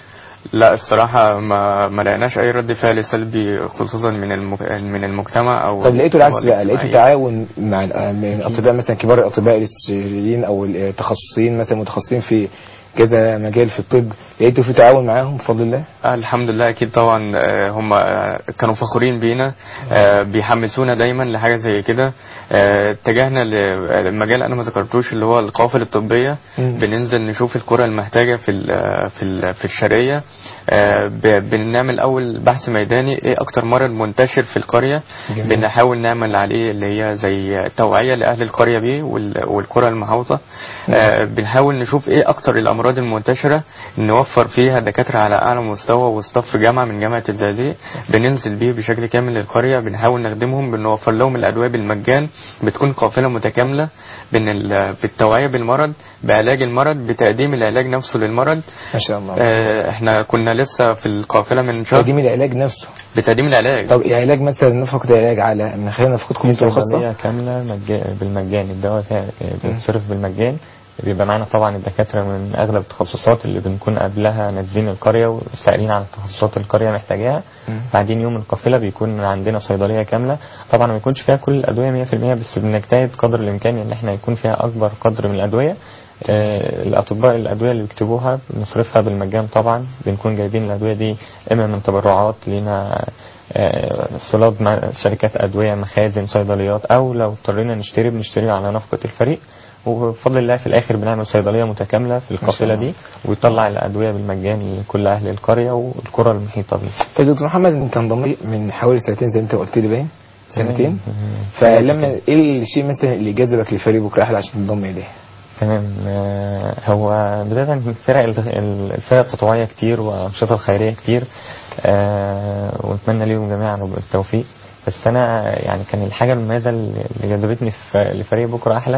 لا الصراحة ما ما لقيناش أي رد فعل سلبي خصوصا من المك... من المجتمع أو طب لقيتوا العكس أو بقى لقيتوا الاجتماعية. تعاون مع ال- من الاطباء مثلا كبار الاطباء الاستشاريين او التخصصيين مثلا متخصصين في كذا مجال في الطب لقيتوا في تعاون معاهم بفضل الله آه الحمد لله اكيد طبعا آه، هم آه، كانوا فخورين بينا آه، بيحمسونا دايما لحاجه زي كده آه، اتجهنا لمجال انا ما ذكرتوش اللي هو القوافل الطبيه مم. بننزل نشوف القرى المحتاجه في ال- في ال- في الشرقيه آه، ب- بنعمل اول بحث ميداني ايه اكتر مرض منتشر في القريه جميل. بنحاول نعمل عليه اللي هي زي توعيه لاهل القريه بيه وال- والقرى المحاوطه آه، بنحاول نشوف ايه اكتر الامراض المنتشره نوفر فيها دكاتره على اعلى مستوى وستاف جامعه من جامعه الزقازيق بننزل بيه بشكل كامل للقريه بنحاول نخدمهم بنوفر لهم الادويه بالمجان بتكون قافله متكامله بين ال- بالتوعيه بالمرض بعلاج المرض بتقديم العلاج نفسه للمرض ما شاء الله آه، احنا كنا لسه في القافله من شهر تقديم العلاج نفسه بتقديم العلاج طب علاج مثلا نفقة العلاج على من خلال نفقتكم انتوا صيدلية الخاصة كاملة مجا- بالمجان الدواء فيها بيتصرف بالمجان بيبقى معانا طبعا الدكاترة من أغلب التخصصات اللي بنكون قبلها نازلين القرية وسائلين على التخصصات اللي القرية محتاجاها مم. بعدين يوم القافلة بيكون عندنا صيدلية كاملة طبعا ما يكونش فيها كل الأدوية 100% بس بنجتهد قدر الإمكان إن احنا يكون فيها أكبر قدر من الأدوية آه، الأطباء الأدوية اللي بيكتبوها بنصرفها بالمجان طبعا بنكون جايبين الأدوية دي إما من تبرعات لينا آه، صلاب مع شركات أدوية مخازن صيدليات أو لو اضطرينا نشتري بنشتري على نفقة الفريق وبفضل الله في الآخر بنعمل صيدلية متكاملة في القافلة الله. دي ويطلع الأدوية بالمجان لكل أهل القرية والقرى المحيطة بيه طيب دكتور محمد انت انضم لي من حوالي سنتين زي ما انت قلت لي باين سنتين مم. فلما ايه الشيء مثلا اللي جذبك لفريق بكره احلى عشان تنضم اليه؟ تمام آه، هو بداية الفرق الفرق التطوعية كتير وأنشطة خيرية كتير آه، ونتمنى ليهم جميعا التوفيق بس أنا يعني كان الحاجة المميزة اللي جذبتني في لفريق بكرة أحلى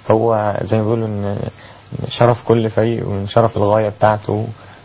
هو زي ما بيقولوا إن شرف كل فريق ومن شرف الغاية بتاعته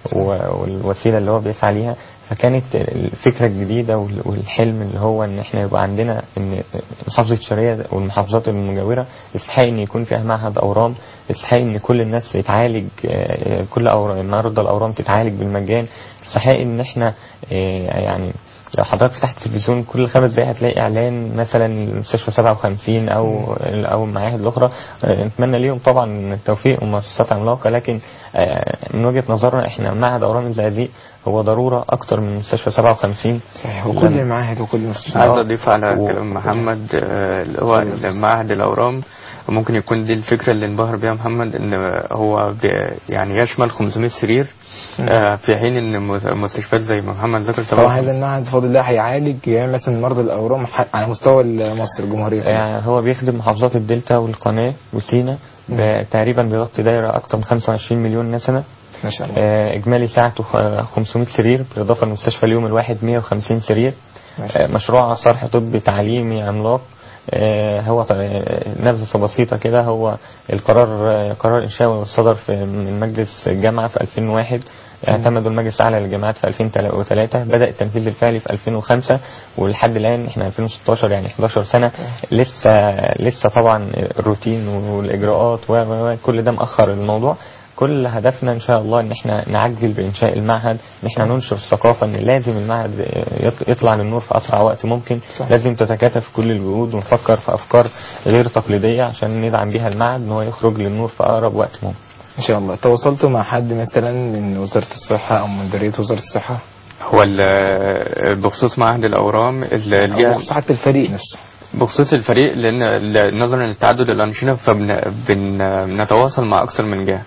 و- والوسيلة اللي هو بيسعى ليها فكانت الفكرة الجديدة وال- والحلم اللي هو ان احنا يبقى عندنا ان محافظة الشرقية والمحافظات المجاورة يستحق ان يكون فيها معهد اورام يستحق ان كل الناس تتعالج آه، كل أورام مرضى الاورام تتعالج بالمجان يستحق ان احنا آه، يعني لو حضرتك فتحت التلفزيون كل خمس دقايق هتلاقي اعلان مثلا المستشفى 57 او او المعاهد الاخرى آه، نتمنى ليهم طبعا التوفيق ومؤسسات عملاقه لكن آه، من وجهه نظرنا احنا معهد اورام الزقازيق هو ضروره اكتر من مستشفى 57 صحيح وكل المعاهد وكل عايز المستشفيات اضيف على و- كلام محمد آه، اللي هو معهد الاورام ممكن يكون دي الفكره اللي انبهر بيها محمد ان هو بي- يعني يشمل 500 سرير آه، في حين ان م- مستشفيات زي ما محمد ذكر طبعا هذا 57 المعهد بفضل الله هيعالج يعني مثلا مرضى الاورام ح- على مستوى مصر الجمهوريه كلها. يعني هو بيخدم محافظات الدلتا والقناه وسينا ب- تقريبا بيغطي دايره اكتر من 25 مليون نسمه ما شاء الله آه، اجمالي ساعته خ- 500 سرير بالاضافه للمستشفى اليوم الواحد 150 سرير ما شاء آه، مشروع صرح طبي تعليمي عملاق آه، هو ط- آه، نبذة بسيطة كده هو القرار آه، قرار إنشاء صدر في من مجلس الجامعة في 2001 اعتمدوا المجلس الأعلى للجامعات في 2003 بدأ التنفيذ الفعلي في 2005 ولحد الآن احنا 2016 يعني 11 سنة لسه لسه طبعا الروتين والإجراءات و- و و- كل ده مأخر الموضوع كل هدفنا ان شاء الله ان احنا نعجل بانشاء المعهد ان احنا ننشر الثقافه ان لازم المعهد يط- يطلع للنور في اسرع وقت ممكن صح. لازم تتكاتف كل الجهود ونفكر في افكار غير تقليديه عشان ندعم بيها المعهد ان هو يخرج للنور في اقرب وقت ممكن ان شاء الله تواصلتوا مع حد مثلا من وزاره الصحه او من مديريه وزاره الصحه هو ال- بخصوص معهد الاورام ال- او الجهه حتى الفريق نفسه بخصوص الفريق لان ل- نظرا لتعدد الانشطه فبنتواصل مع اكثر من جهه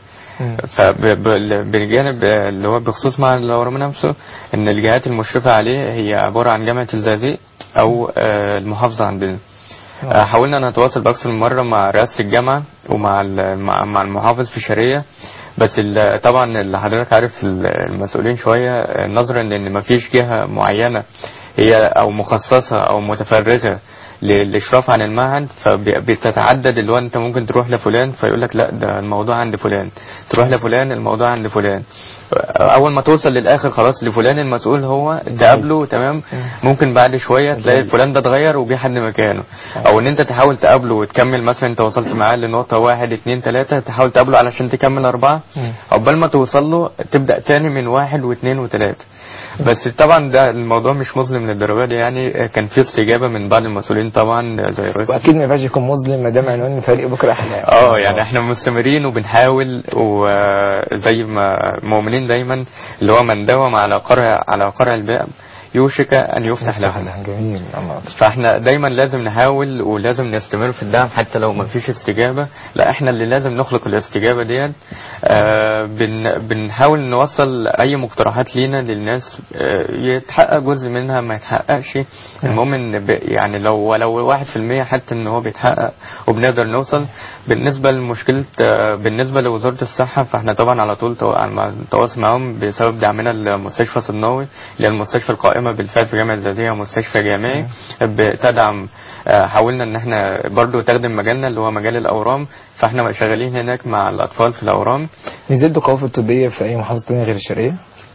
فبالجانب اللي هو بخصوص مع الاورام نفسه ان الجهات المشرفه عليه هي عباره عن جامعه الزقازيق او آه، المحافظه عندنا آه، حاولنا نتواصل باكثر من مره مع رئاسه الجامعه ومع ال- مع مع المحافظ في الشرقيه بس ال- طبعا اللي حضرتك عارف ال- المسؤولين شويه آه، نظرا لان مفيش جهه معينه هي او مخصصه او متفرغه للاشراف عن المعهد فبتتعدد اللي هو انت ممكن تروح لفلان فيقول لك لا ده الموضوع عند فلان تروح لفلان الموضوع عند فلان اول ما توصل للاخر خلاص لفلان المسؤول هو تقابله تمام ممكن بعد شويه تلاقي فلان ده اتغير وجه حد مكانه او ان انت تحاول تقابله وتكمل مثلا انت وصلت معاه لنقطه واحد اتنين تلاته تحاول تقابله علشان تكمل اربعه عقبال ما توصل له تبدا تاني من واحد واثنين وثلاثه بس طبعا ده الموضوع مش مظلم للدرجه دي يعني كان في استجابه من بعض المسؤولين طبعا زي رئيس واكيد ما ينفعش يكون مظلم ما دام عنوان الفريق بكره احلى اه يعني احنا مستمرين وبنحاول وزي ما مؤمنين دايما اللي هو من داوم على قرع على قرع الباب يوشك ان يفتح له جميل الله فاحنا دايما لازم نحاول ولازم نستمر في الدعم حتى لو ما فيش استجابه لا احنا اللي لازم نخلق الاستجابه ديت آه بن بنحاول نوصل اي مقترحات لينا للناس آه يتحقق جزء منها ما يتحققش المهم ان ب- يعني لو ولو واحد في المية حتى ان هو بيتحقق وبنقدر نوصل بالنسبه لمشكله آه بالنسبه لوزاره الصحه فاحنا طبعا على طول تو- على تواصل معاهم بسبب دعمنا لمستشفى صدناوي اللي هي المستشفى القائمه بالفعل في جامعه الزقازيق مستشفى جامعي بتدعم آه، حاولنا ان احنا برضو تخدم مجالنا اللي هو مجال الاورام فاحنا شغالين هناك مع الاطفال في الاورام نزلتوا قوافل طبيه في اي محافظه ثانيه غير الشرقيه؟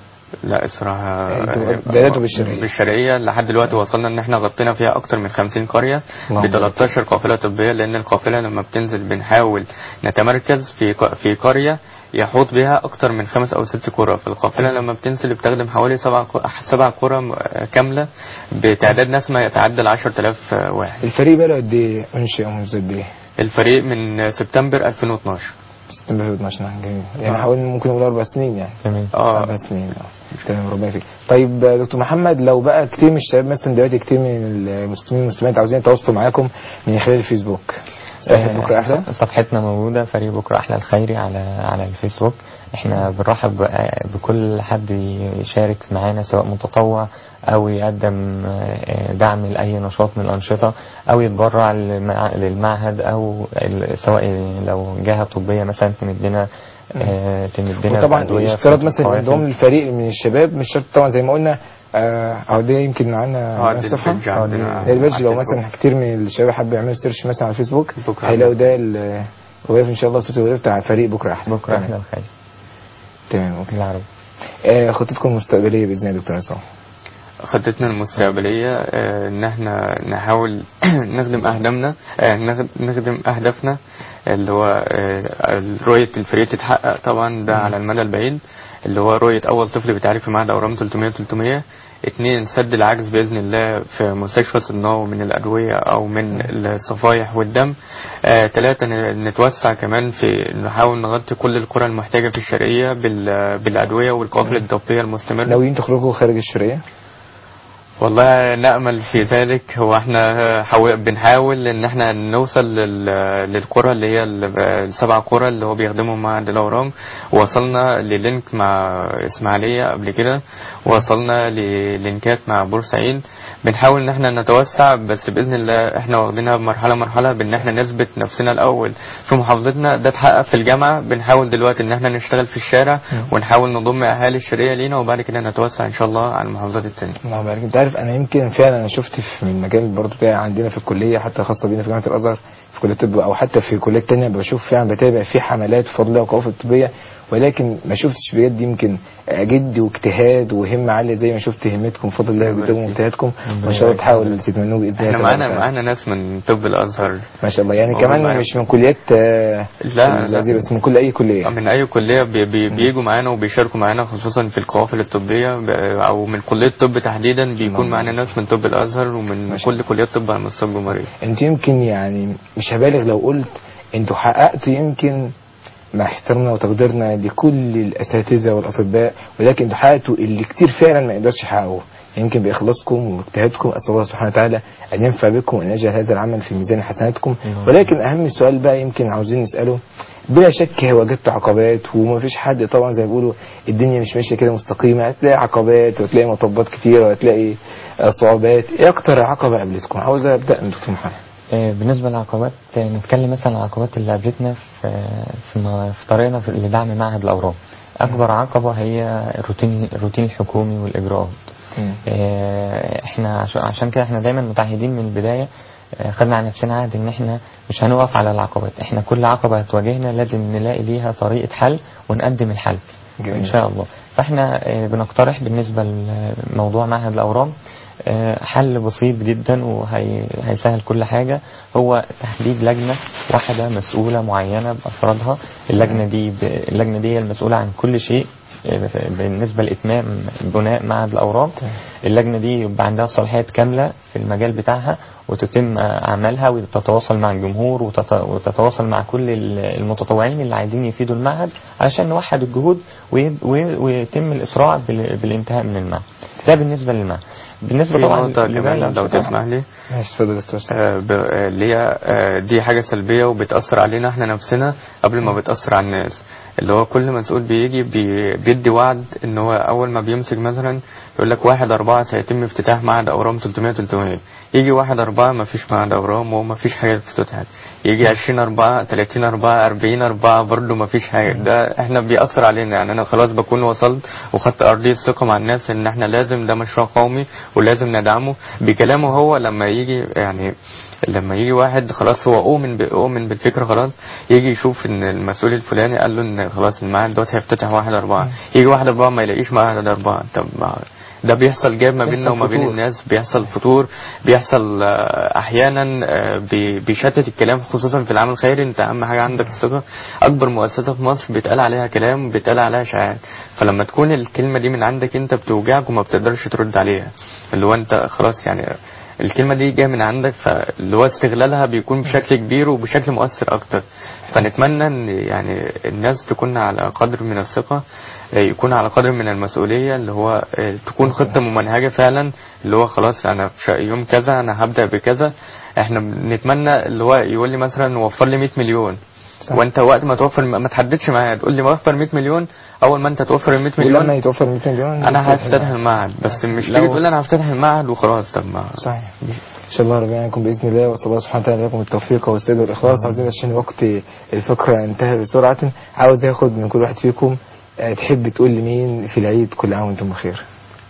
لا الصراحه انتوا بدأتوا بالشرقية. بالشرقيه لحد دلوقتي وصلنا ان احنا غطينا فيها اكتر من 50 قريه ب اللهم 13 قافله طبيه لان القافله لما بتنزل بنحاول نتمركز في ق- في قريه يحوط بها اكتر من خمس او ست قرى فالقافله لما بتنزل بتخدم حوالي سبع ق- سبع قرى م- كامله بتعداد ناس ما يتعدى ال 10000 واحد الفريق بقى له قد ايه انشئ منذ قد ايه؟ الفريق من سبتمبر 2012 سبتمبر 12 نعم جميل يعني حوالي ممكن نقول اربع سنين يعني جميل اه اربع سنين اه تمام ربنا يفيك طيب آه، دكتور محمد لو بقى كتير من الشباب مثلا دلوقتي كتير من المسلمين والمسلمات عاوزين يتواصلوا معاكم من خلال الفيسبوك صفحة بكره احلى صفحتنا موجودة فريق بكرة أحلى الخيري على على الفيسبوك احنا بنرحب ب- بكل حد يشارك معانا سواء متطوع أو يقدم آه، دعم لأي نشاط من الأنشطة أو يتبرع للمع- للمعهد أو ال- سواء لو جهة طبية مثلا تمدنا آه، تمدنا وطبعا بأدوية اشتراط في مثلا القوافل. انضمام للفريق من الشباب مش شرط طبعا زي ما قلنا آه، او ده يمكن معانا اه معانا دي الصفحه البيج عندنا. ده البيج لو على مثلا كتير من الشباب حابب يعملوا سيرش مثلا على الفيسبوك بكرة هيلاقوا ده ال- الغلاف ان شاء الله صوت الغلاف بتاع فريق بكره احلى بكرة تمام. أحلى الخيري تمام اوكي بالعربي آه، خطتكم المستقبليه باذن الله يا دكتور عصام خطتنا المستقبلية آه، ان احنا نحاول نخدم اهدافنا آه، نخد- نخدم اهدافنا اللي هو آه، رؤية الفريق تتحقق طبعا ده على المدى البعيد اللي هو رؤية اول طفل بيتعالج في معهد اورام 300 300 اتنين سد العجز باذن الله في مستشفى صدناو من الادويه او من الصفايح والدم آه، تلاتة ن- نتوسع كمان في نحاول نغطي كل القرى المحتاجه في الشرقيه بال- بالادويه والقوافل الطبيه المستمره ناويين تخرجوا خارج الشرقيه والله نأمل في ذلك هو احنا حاول بنحاول ان احنا نوصل لل- للقرى اللي هي ال- السبع قرى اللي هو بيخدموا معهد الاورام وصلنا للينك مع اسماعيلية قبل كده وصلنا للينكات مع بورسعيد بنحاول ان احنا نتوسع بس باذن الله احنا واخدينها مرحله مرحله بان احنا نثبت نفسنا الاول في محافظتنا ده اتحقق في الجامعه بنحاول دلوقتي ان احنا نشتغل في الشارع ونحاول نضم اهالي الشرقيه لينا وبعد كده نتوسع ان شاء الله على المحافظات التانية الله يبارك انت عارف انا يمكن فعلا انا شفت في من المجال برضه بتاعي عندنا في الكليه حتى خاصه بينا في جامعه الازهر في كليه الطب او حتى في كليات تانية بشوف فعلا بتابع في حملات بفضل الله وقوافل طبيه ولكن ما شفتش بجد يمكن جد واجتهاد وهمه عاليه زي ما شفت همتكم بفضل الله وجدكم واجتهادكم ما شاء الله تحاول تتمنوه باذن الله احنا تبارك معانا وتعالى. معانا ناس من طب الازهر ما شاء الله يعني والله كمان معانا. مش من كليات آه، لا، لا. الأزهر، بس من كل اي كليه من اي كليه بي بي بيجوا معانا وبيشاركوا معانا خصوصا في القوافل الطبيه ب- او من كليه الطب تحديدا بيكون الله. معانا ناس من طب الازهر ومن ما شاء كل كليات الطب على مستوى الجمهوريه انت يمكن يعني مش هبالغ لو قلت انتوا حققتوا يمكن مع احترامنا وتقديرنا لكل الاساتذه والاطباء ولكن انتوا حققتوا اللي كتير فعلا ما يقدرش يحققوه يمكن باخلاصكم واجتهادكم اسال الله سبحانه وتعالى ان ينفع بكم وان يجعل هذا العمل في ميزان حسناتكم ولكن اهم سؤال بقى يمكن عاوزين نساله بلا شك وجدت عقبات وما فيش حد طبعا زي ما بيقولوا الدنيا مش ماشيه كده مستقيمه هتلاقي عقبات وتلاقي مطبات كتيره وهتلاقي آه، صعوبات ايه اكتر عقبه قابلتكم عاوز ابدا من دكتور محمد آه، بالنسبة للعقبات آه، نتكلم مثلا عن العقبات اللي قابلتنا في في, م- في طريقنا في لدعم معهد الأورام أكبر عقبة هي الروتين الروتين الحكومي والإجراءات مم. آه، احنا عش- عشان كده احنا دايما متعهدين من البداية آه، خدنا على نفسنا عهد ان احنا مش هنقف على العقبات احنا كل عقبة هتواجهنا لازم نلاقي ليها طريقة حل ونقدم الحل جميل. ان شاء الله فاحنا آه، بنقترح بالنسبة لموضوع معهد الاورام آه، حل بسيط جدا وهيسهل كل حاجة هو تحديد لجنة واحدة مسؤولة معينة بأفرادها اللجنة دي ب... اللجنة دي هي المسؤولة عن كل شيء آه، بالنسبة لإتمام بناء معهد الأورام اللجنة دي يبقى عندها صلاحيات كاملة في المجال بتاعها وتتم أعمالها وتتواصل مع الجمهور وتت... وتتواصل مع كل ال- المتطوعين اللي عايزين يفيدوا المعهد علشان نوحد الجهود وي... وي... ويتم الإسراع بال... بالانتهاء من المعهد ده بالنسبة للمعهد بالنسبة في طبعا نقطة لباقي كمان لو الأنشطة. تسمح لي ماشي اتفضل يا دكتور آه، ب- آه، اللي هي آه، دي حاجة سلبية وبتأثر علينا احنا نفسنا قبل ما بتأثر على الناس اللي هو كل مسؤول بيجي بي- بيدي وعد ان هو اول ما بيمسك مثلا يقول لك واحد اربعة سيتم افتتاح معهد اورام 300 300 يجي واحد اربعة ما فيش معهد اورام وما فيش حاجة اتفتحت يجي 20 اربعة 30 اربعة 40 اربعة برضه ما فيش حاجة ده احنا بيأثر علينا يعني انا خلاص بكون وصلت وخدت ارضية ثقة مع الناس ان احنا لازم ده مشروع قومي ولازم ندعمه بكلامه هو لما يجي يعني لما يجي واحد خلاص هو اؤمن ب- اؤمن بالفكره خلاص يجي يشوف ان المسؤول الفلاني قال له ان خلاص المعهد دوت هيفتتح واحد اربعه يجي واحد اربعه ما يلاقيش معهد اربعه طب ما ده بيحصل جاب ما بيننا بيحصل وما بين فتور. الناس بيحصل فتور بيحصل آه، احيانا آه، بي- بيشتت الكلام خصوصا في العمل الخيري انت اهم حاجه عندك الثقه اكبر مؤسسه في مصر بيتقال عليها كلام بيتقال عليها اشاعات فلما تكون الكلمه دي من عندك انت بتوجعك وما بتقدرش ترد عليها اللي هو انت خلاص يعني الكلمة دي جاية من عندك فاللي هو استغلالها بيكون بشكل كبير وبشكل مؤثر أكتر فنتمنى إن يعني الناس تكون على قدر من الثقة آه، يكون على قدر من المسؤولية اللي هو آه، تكون خطة ممنهجة فعلا اللي هو خلاص أنا في شا- يوم كذا أنا هبدأ بكذا احنا بنتمنى اللي هو يقول لي مثلا وفر لي 100 مليون صح. وانت وقت ما توفر ما تحددش معايا تقول لي وفر 100 مليون اول ما انت توفر ال 100 ولما مليون يتوفر 200 مليون انا هفتتح المعهد بس مش لو- تيجي تقول لي انا هفتتح المعهد وخلاص طب ما صحيح ان شاء الله ربنا يعينكم باذن الله واسال الله سبحانه وتعالى لكم التوفيق والسداد والاخلاص عاوزين عشان وقت الفقره انتهى بسرعه عاوز اخد من كل واحد فيكم آه، تحب تقول لمين في العيد كل عام وانتم بخير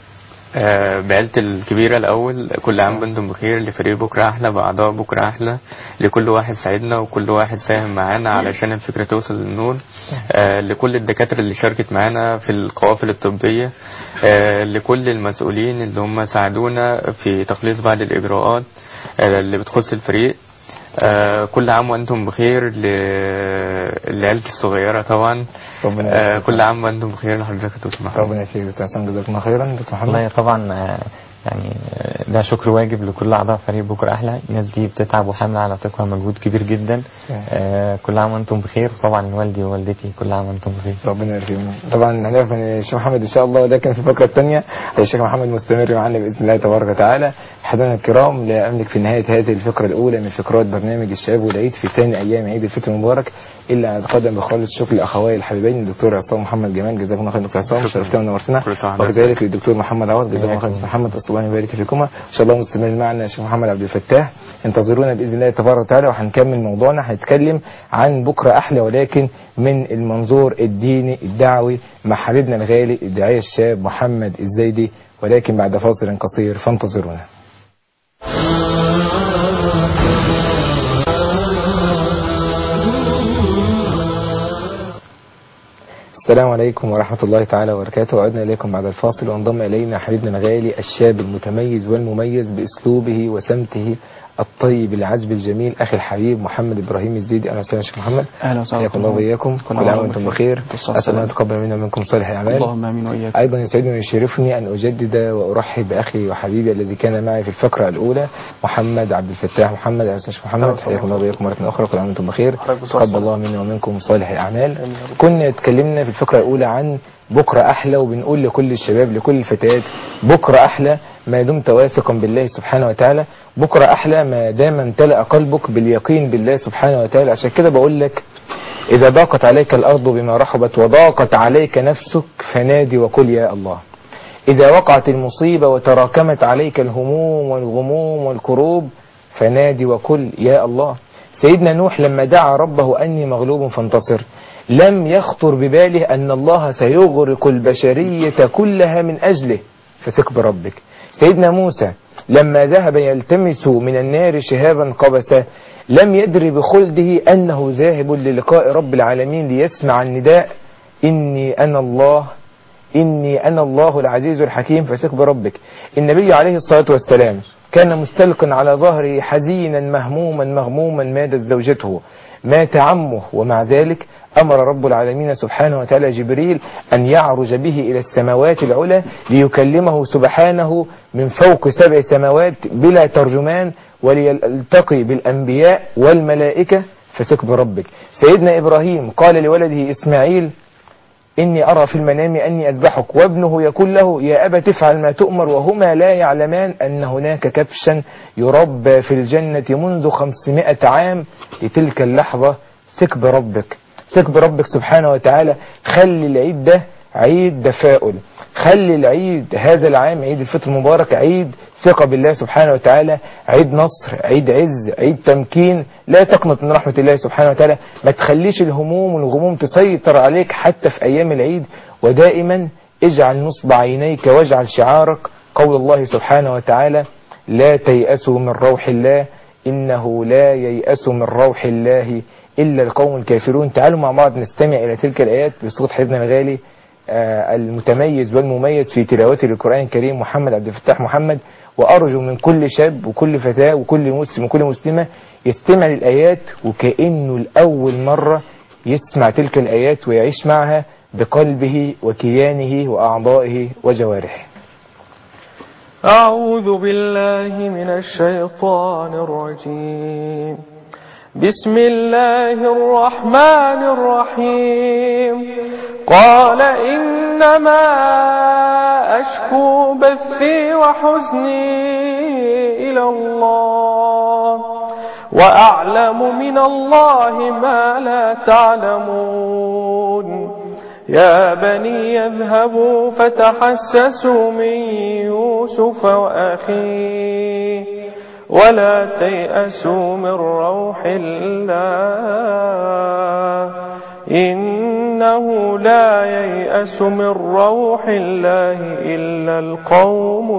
آه، بعيلتي الكبيرة الأول كل عام وانتم بخير لفريق بكرة أحلى بأعضاء بكرة أحلى لكل واحد ساعدنا وكل واحد ساهم معانا علشان الفكرة توصل للنور آه، لكل الدكاترة اللي شاركت معانا في القوافل الطبية آه، لكل المسؤولين اللي هم ساعدونا في تخليص بعض الإجراءات آه، اللي بتخص الفريق آه، كل عام وانتم بخير ل- لعيلتي الصغيرة طبعا ربنا آه، يبارك كل عام وانتم بخير لحضرتك يا دكتور محمد ربنا يفيك دكتور حسام جزاكم الله خيرا دكتور محمد والله طبعا آه، يعني آه، ده شكر واجب لكل اعضاء فريق بكره احلى الناس دي بتتعب وحامله على ثقه مجهود كبير جدا آه، كل عام وانتم بخير طبعا والدي ووالدتي كل عام وانتم بخير ربنا يرحمه طبعا هنعرف من الشيخ محمد ان شاء الله لكن في الفقره الثانيه الشيخ محمد مستمر معنا باذن الله تبارك وتعالى حضرنا الكرام لا املك في نهايه هذه الفقره الاولى من فقرات برنامج الشباب والعيد في ثاني ايام عيد الفطر المبارك الا ان اتقدم بخالص شكر لاخوي الحبيبين الدكتور عصام محمد جمال جزاكم الله خير دكتور عصام شكرا. شرفتنا ونورتنا كل سنة وحضرتك وكذلك للدكتور محمد عوض جزاكم الله خير دكتور محمد اسال الله يبارك فيكما ان شاء الله مستمر معنا الشيخ محمد عبد الفتاح انتظرونا باذن الله تبارك وتعالى وهنكمل موضوعنا هنتكلم عن بكره احلى ولكن من المنظور الديني الدعوي مع حبيبنا الغالي الداعيه الشاب محمد الزيدي ولكن بعد فاصل قصير فانتظرونا السلام عليكم ورحمة الله تعالى وبركاته وعدنا إليكم بعد الفاصل وانضم إلينا حبيبنا الغالي الشاب المتميز والمميز بأسلوبه وسمته الطيب العذب الجميل أخي الحبيب محمد إبراهيم الزيدي أهلا وسهلا شيخ محمد اهلا وسهلا حياكم الله وإياكم كل كل عام عام وانتم وأنتم بخير بخير. والصلاة أسأل الله والسلام. يتقبل منا ومنكم صالح الأعمال اللهم امين واياك أيضا يسعدني ويشرفني أن أجدد وأرحب بأخي وحبيبي الذي كان معي في الفقرة الأولى محمد عبد الفتاح محمد أهلا وسهلا شيخ محمد حياكم الله وإياكم مرة أخرى كل عام وأنتم بخير حضرتك بالصلاة تقبل الله منا ومنكم صالح الأعمال آمين يا رب. كنا اتكلمنا في الفقرة الأولى عن بكرة أحلى وبنقول لكل الشباب لكل الفتيات بكرة أحلى ما دمت واثقا بالله سبحانه وتعالى بكرة أحلى ما دام امتلأ قلبك باليقين بالله سبحانه وتعالى عشان كده بقول لك إذا ضاقت عليك الأرض بما رحبت وضاقت عليك نفسك فنادي وقل يا الله إذا وقعت المصيبة وتراكمت عليك الهموم والغموم والكروب فنادي وقل يا الله سيدنا نوح لما دعا ربه أني مغلوب فانتصر لم يخطر بباله أن الله سيغرق البشرية كلها من أجله فثق بربك سيدنا موسى لما ذهب يلتمس من النار شهابا قبسا لم يدر بخلده أنه ذاهب للقاء رب العالمين ليسمع النداء إني أنا الله إني أنا الله العزيز الحكيم فثق بربك النبي عليه الصلاة والسلام كان مستلقا على ظهره حزينا مهموما مغموما ماتت زوجته مات عمه ومع ذلك أمر رب العالمين سبحانه وتعالى جبريل أن يعرج به إلى السماوات العلى ليكلمه سبحانه من فوق سبع سماوات بلا ترجمان وليلتقي بالأنبياء والملائكة فثق بربك سيدنا إبراهيم قال لولده إسماعيل إني أرى في المنام أني أذبحك وابنه يقول له يا أبا تفعل ما تؤمر وهما لا يعلمان أن هناك كبشا يربى في الجنة منذ خمسمائة عام لتلك اللحظة ثق بربك ثق بربك سبحانه وتعالى خلي العيد ده عيد تفاؤل خلي العيد هذا العام عيد الفطر المبارك عيد ثقة بالله سبحانه وتعالى عيد نصر عيد عز عيد تمكين لا تقنط من رحمة الله سبحانه وتعالى ما تخليش الهموم والغموم تسيطر عليك حتى في أيام العيد ودائما اجعل نصب عينيك واجعل شعارك قول الله سبحانه وتعالى لا تيأسوا من روح الله إنه لا ييأس من روح الله إلا القوم الكافرون تعالوا مع بعض نستمع إلى تلك الآيات بصوت حبيبنا الغالي آه، المتميز والمميز في تلاوته للقرآن الكريم محمد عبد الفتاح محمد وأرجو من كل شاب وكل فتاة وكل مسلم وكل مسلمة يستمع للآيات وكأنه لأول مرة يسمع تلك الآيات ويعيش معها بقلبه وكيانه وأعضائه وجوارحه أعوذ بالله من الشيطان الرجيم بسم الله الرحمن الرحيم قال إنما أشكو بثي وحزني إلى الله وأعلم من الله ما لا تعلمون يا بني يذهبوا فتحسسوا من يوسف وأخيه ولا تيأسوا من روح الله إنه لا ييأس من روح الله إلا القوم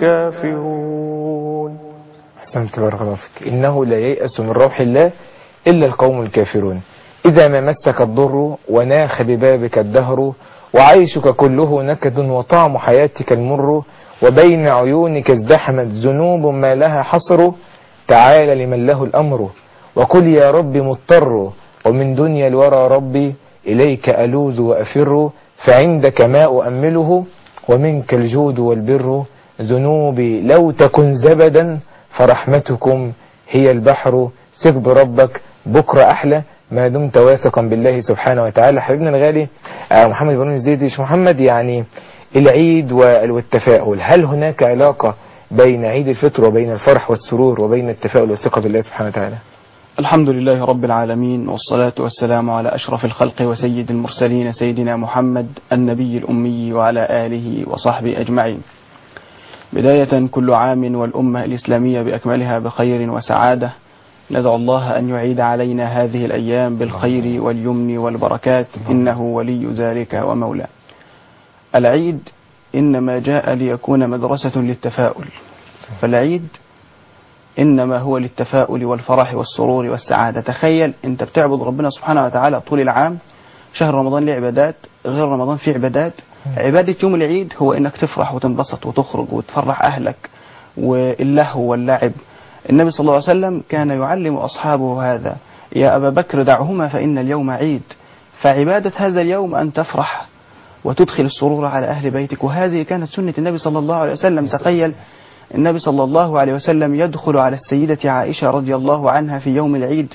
الكافرون أحسنت بارك الله فيك إنه لا ييأس من روح الله إلا القوم الكافرون إذا ما مسك الضر وناخ ببابك الدهر وعيشك كله نكد وطعم حياتك المر وبين عيونك ازدحمت ذنوب ما لها حصر تعال لمن له الأمر وقل يا رب مضطر ومن دنيا الورى ربي إليك ألوذ وأفر فعندك ما أؤمله ومنك الجود والبر ذنوبي لو تكن زبدا فرحمتكم هي البحر ثق بربك بكرة أحلى ما دمت واثقا بالله سبحانه وتعالى حبيبنا الغالي آه، محمد بن الزيدي شيخ محمد يعني العيد وال- والتفاؤل هل هناك علاقة بين عيد الفطر وبين الفرح والسرور وبين التفاؤل والثقة بالله سبحانه وتعالى الحمد لله رب العالمين والصلاة والسلام على أشرف الخلق وسيد المرسلين سيدنا محمد النبي الأمي وعلى آله وصحبه أجمعين بداية كل عام والأمة الإسلامية بأكملها بخير وسعادة ندعو الله أن يعيد علينا هذه الأيام بالخير واليمن والبركات إنه ولي ذلك ومولاه العيد إنما جاء ليكون مدرسة للتفاؤل فالعيد إنما هو للتفاؤل والفرح والسرور والسعادة تخيل أنت بتعبد ربنا سبحانه وتعالى طول العام شهر رمضان له عبادات غير رمضان فيه عبادات عبادة يوم العيد هو إنك تفرح وتنبسط وتخرج وتفرح أهلك واللهو واللعب النبي صلى الله عليه وسلم كان يعلم أصحابه هذا يا أبا بكر دعهما فإن اليوم عيد فعبادة هذا اليوم أن تفرح وتدخل السرور على أهل بيتك وهذه كانت سنة النبي صلى الله عليه وسلم تخيل النبي صلى الله عليه وسلم يدخل على السيدة عائشة رضي الله عنها في يوم العيد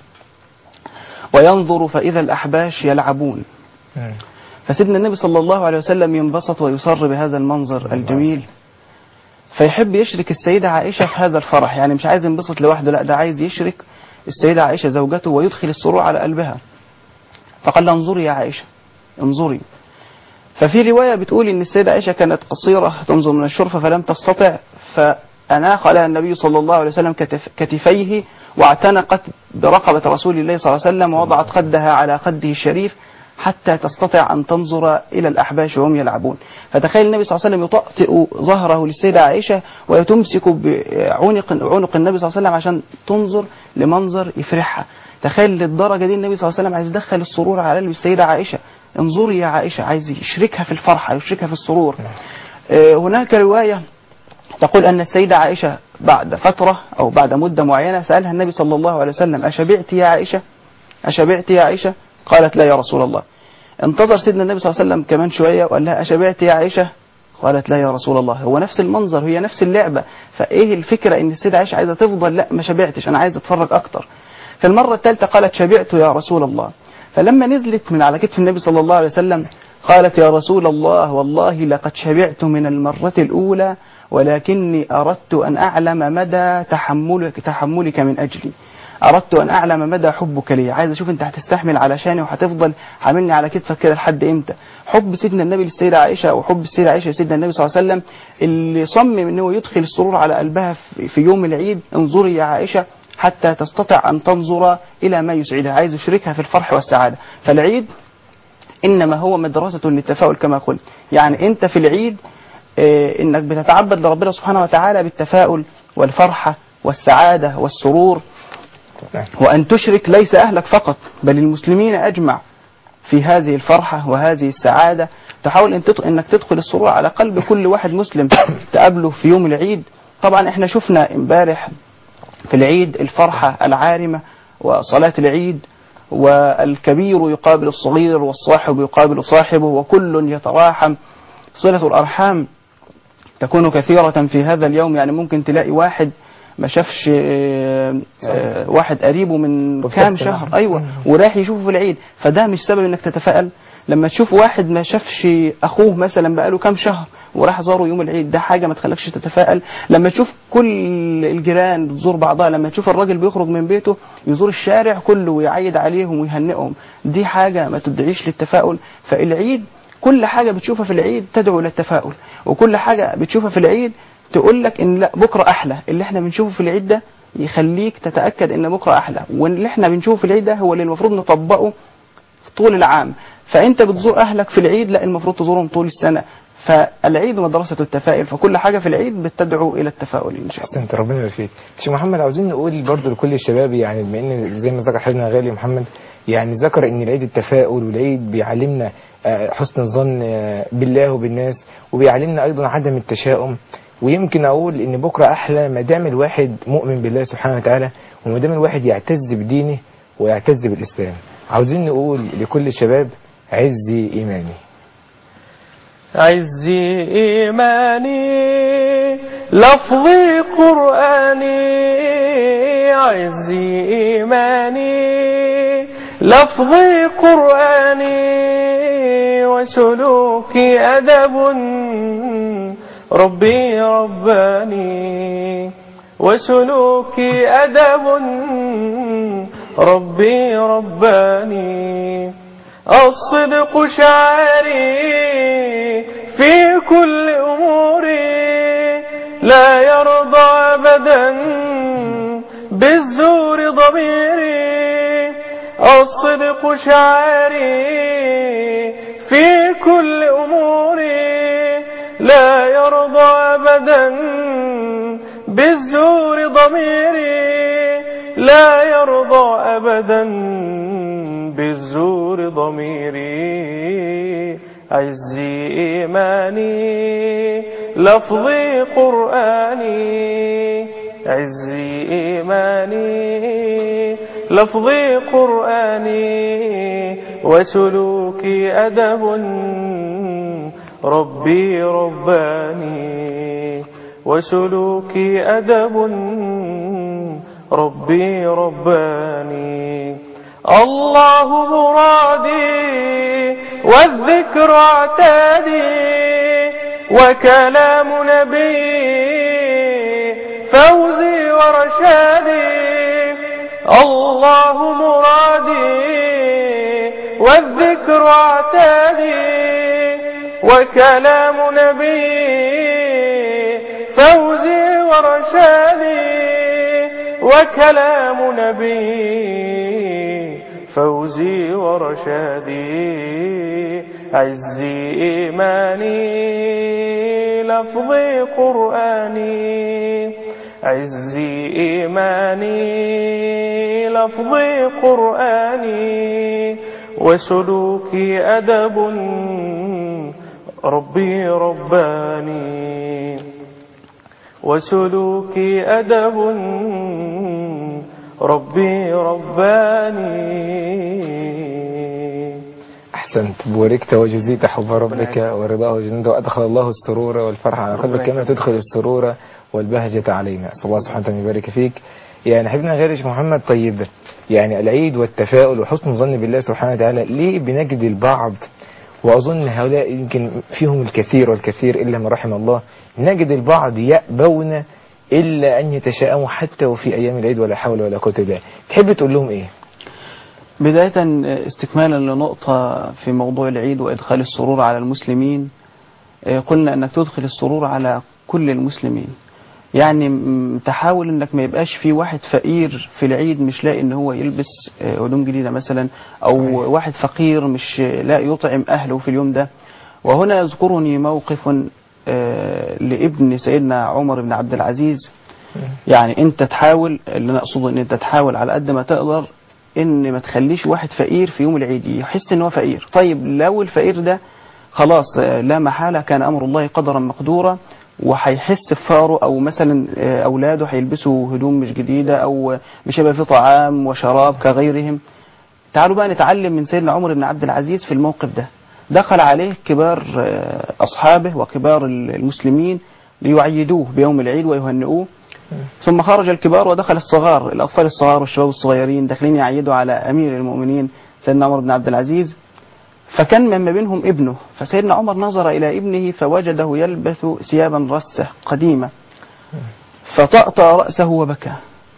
وينظر فإذا الأحباش يلعبون فسيدنا النبي صلى الله عليه وسلم ينبسط ويصر بهذا المنظر الجميل فيحب يشرك السيدة عائشة في هذا الفرح يعني مش عايز ينبسط لوحده لا ده عايز يشرك السيدة عائشة زوجته ويدخل السرور على قلبها فقال لها انظري يا عائشة انظري ففي رواية بتقول إن السيدة عائشة كانت قصيرة تنظر من الشرفة فلم تستطع فأناخ لها النبي صلى الله عليه وسلم كتف كتفيه واعتنقت برقبة رسول الله صلى الله عليه وسلم ووضعت خدها على خده الشريف حتى تستطيع أن تنظر إلى الأحباش وهم يلعبون فتخيل النبي صلى الله عليه وسلم يطأطئ ظهره للسيدة عائشة وتمسك بعنق عنق النبي صلى الله عليه وسلم عشان تنظر لمنظر يفرحها تخيل للدرجة دي النبي صلى الله عليه وسلم عايز يدخل السرور على قلب السيدة عائشة انظري يا عائشة عايز يشركها في الفرحة يشركها في السرور آه، هناك رواية تقول أن السيدة عائشة بعد فترة أو بعد مدة معينة سألها النبي صلى الله عليه وسلم أشبعت يا عائشة أشبعت يا عائشة قالت لا يا رسول الله انتظر سيدنا النبي صلى الله عليه وسلم كمان شوية وقال لها أشبعت يا عائشة قالت لا يا رسول الله هو نفس المنظر هي نفس اللعبة فإيه الفكرة إن السيدة عائشة عايزة تفضل لا ما شبعتش أنا عايزة أتفرج أكتر في المرة الثالثة قالت شبعت يا رسول الله فلما نزلت من على كتف النبي صلى الله عليه وسلم قالت يا رسول الله والله لقد شبعت من المرة الأولى ولكني أردت أن أعلم مدى تحملك, تحملك من أجلي أردت أن أعلم مدى حبك لي عايز أشوف أنت هتستحمل علشاني وهتفضل حاملني على كتفك كده لحد إمتى حب سيدنا النبي للسيدة عائشة وحب السيدة عائشة لسيدنا النبي صلى الله عليه وسلم اللي صمم أنه يدخل السرور على قلبها في- في يوم العيد انظري يا عائشة حتى تستطيع أن تنظر إلى ما يسعدها عايز يشركها في الفرح والسعادة فالعيد إنما هو مدرسة للتفاؤل كما قلت يعني أنت في العيد آه، إنك بتتعبد لربنا سبحانه وتعالى بالتفاؤل والفرحة والسعادة والسرور وأن تشرك ليس أهلك فقط بل المسلمين أجمع في هذه الفرحة وهذه السعادة تحاول أن تدخل إنك تدخل السرور على قلب كل واحد مسلم تقابله في يوم العيد طبعا احنا شفنا امبارح في العيد الفرحة العارمة وصلاة العيد والكبير يقابل الصغير والصاحب يقابل صاحبه وكل يتراحم صلة الأرحام تكون كثيرة في هذا اليوم يعني ممكن تلاقي واحد ما شافش آه، آه، واحد قريبه من وبتحكي كام شهر معاه. ايوه وراح يشوفه في العيد فده مش سبب انك تتفائل لما تشوف واحد ما شافش اخوه مثلا بقاله كام شهر وراح زاره يوم العيد ده حاجه ما تخليكش تتفائل لما تشوف كل الجيران بتزور بعضها لما تشوف الراجل بيخرج من بيته يزور الشارع كله ويعيد عليهم ويهنئهم دي حاجه ما تدعيش للتفاؤل فالعيد كل حاجه بتشوفها في العيد تدعو للتفاؤل وكل حاجه بتشوفها في العيد تقول لك ان لا بكره احلى اللي احنا بنشوفه في العيد ده يخليك تتاكد ان بكره احلى واللي احنا بنشوفه في العيد ده هو اللي المفروض نطبقه طول العام فانت بتزور اهلك في العيد لا المفروض تزورهم طول السنه فالعيد مدرسه التفاؤل فكل حاجه في العيد بتدعو الى التفاؤل ان شاء الله احسنت ربنا يبارك فيك شيخ محمد عاوزين نقول برضو لكل الشباب يعني بما ان زي ما ذكر حبيبنا غالي محمد يعني ذكر ان العيد التفاؤل والعيد بيعلمنا آه، حسن الظن آه، بالله وبالناس وبيعلمنا ايضا عدم التشاؤم ويمكن اقول ان بكره احلى ما دام الواحد مؤمن بالله سبحانه وتعالى وما دام الواحد يعتز بدينه ويعتز بالاسلام عاوزين نقول لكل الشباب عزي ايماني عزي إيماني لفظي قرآني عزي إيماني لفظي قرآني وسلوكي أدب ربي رباني وسلوكي أدب ربي رباني الصدق شعاري في كل أموري لا يرضى أبدا بالزور ضميري الصدق شعاري في كل أموري لا يرضى أبدا بالزور ضميري لا يرضى أبدا بالزور ضميري عزي إيماني لفظي قرآني عزي إيماني لفظي قرآني وسلوكي أدب ربي رباني وسلوكي أدب ربي رباني الله مرادي والذكر اعتادي وكلام نبي فوزي ورشادي الله مرادي والذكر اعتادي وكلام نبي فوزي ورشادي وكلام نبي فوزي ورشادي عزي إيماني لفظي قرآني عزي إيماني لفظي قرآني وسلوكي أدب ربي رباني وسلوكي أدب ربي رباني أحسنت بوركت وجزيت حب ربك ورضاه وجنده وأدخل الله السرور والفرح على قلبك كما تدخل السرور والبهجة علينا أسأل الله سبحانه وتعالى يبارك فيك يعني حبيبنا غير محمد طيب يعني العيد والتفاؤل وحسن الظن بالله سبحانه وتعالى ليه بنجد البعض وأظن هؤلاء يمكن فيهم الكثير والكثير إلا من رحم الله نجد البعض يأبون إلا أن يتشاءموا حتى وفي أيام العيد ولا حول ولا قوة إلا بالله تحب تقول لهم إيه؟ بداية استكمالا لنقطة في موضوع العيد وإدخال السرور على المسلمين آه، قلنا أنك تدخل السرور على كل المسلمين يعني م- تحاول أنك ما يبقاش في واحد فقير في العيد مش لاقي أن هو يلبس آه، هدوم جديدة مثلا أو صحيح. واحد فقير مش لا يطعم أهله في اليوم ده وهنا يذكرني موقف آه، لابن سيدنا عمر بن عبد العزيز يعني انت تحاول اللي انا اقصده ان انت تحاول على قد ما تقدر ان ما تخليش واحد فقير في يوم العيد يحس ان هو فقير طيب لو الفقير ده خلاص آه، لا محالة كان امر الله قدرا مقدورا وهيحس بفقره او مثلا آه، اولاده هيلبسوا هدوم مش جديدة او مش هيبقى في طعام وشراب كغيرهم تعالوا بقى نتعلم من سيدنا عمر بن عبد العزيز في الموقف ده دخل عليه كبار آه، أصحابه وكبار المسلمين ليعيدوه بيوم العيد ويهنئوه ثم خرج الكبار ودخل الصغار الأطفال الصغار والشباب الصغيرين داخلين يعيدوا على أمير المؤمنين سيدنا عمر بن عبد العزيز فكان من ما بينهم ابنه فسيدنا عمر نظر إلى ابنه فوجده يلبث ثيابا رسة قديمة فطأطأ رأسه وبكى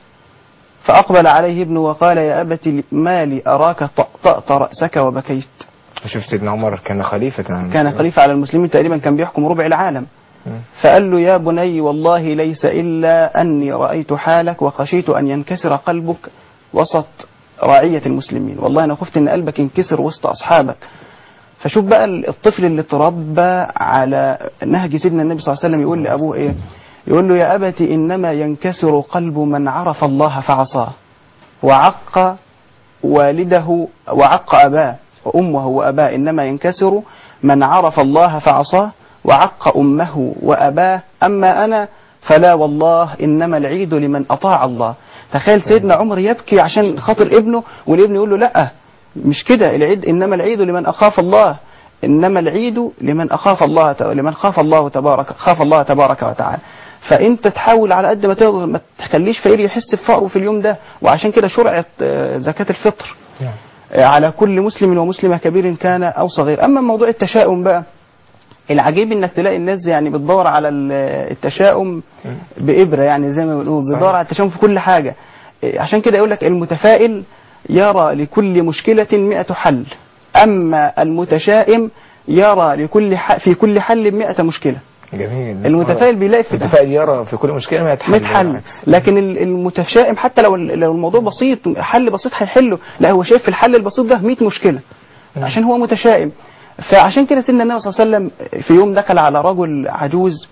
فأقبل عليه ابنه وقال يا أبت ما لي أراك طأطأت رأسك وبكيت شوف سيدنا عمر كان خليفة عن كان خليفة على المسلمين تقريبا كان بيحكم ربع العالم مم. فقال له يا بني والله ليس إلا أني رأيت حالك وخشيت أن ينكسر قلبك وسط رعية المسلمين والله أنا خفت أن قلبك ينكسر وسط أصحابك فشوف بقى الطفل اللي تربى على نهج سيدنا النبي صلى الله عليه وسلم يقول لأبوه إيه يقول له يا أبت إنما ينكسر قلب من عرف الله فعصاه وعق والده وعق أباه وأمه وأباه إنما ينكسر من عرف الله فعصاه وعق أمه وأباه أما أنا فلا والله إنما العيد لمن أطاع الله تخيل سيدنا عمر يبكي عشان خاطر ابنه والابن يقول له لا مش كده العيد إنما العيد لمن أخاف الله إنما العيد لمن أخاف الله ت- لمن خاف الله تبارك خاف الله تبارك وتعالى فأنت تحاول على قد ما تقدر ما تخليش فقير يحس بفقره في اليوم ده وعشان كده شرعت آه، زكاة الفطر نعم. على كل مسلم ومسلمة كبير كان أو صغير أما موضوع التشاؤم بقى العجيب انك تلاقي الناس يعني بتدور على ال- التشاؤم بإبرة يعني زي ما بنقول صحيح. بتدور على التشاؤم في كل حاجة إيه، عشان كده يقول لك المتفائل يرى لكل مشكلة مئة حل أما المتشائم يرى لكل ح... في كل حل مئة مشكلة جميل المتفائل بيلاقي في المتفائل يرى في كل مشكلة ما يتحل 100 حل لكن ال- المتشائم حتى لو ال- لو الموضوع بسيط حل بسيط هيحله لا هو شايف في الحل البسيط ده 100 مشكله نعم. عشان هو متشائم فعشان كده سيدنا النبي صلى الله عليه وسلم في يوم دخل على رجل عجوز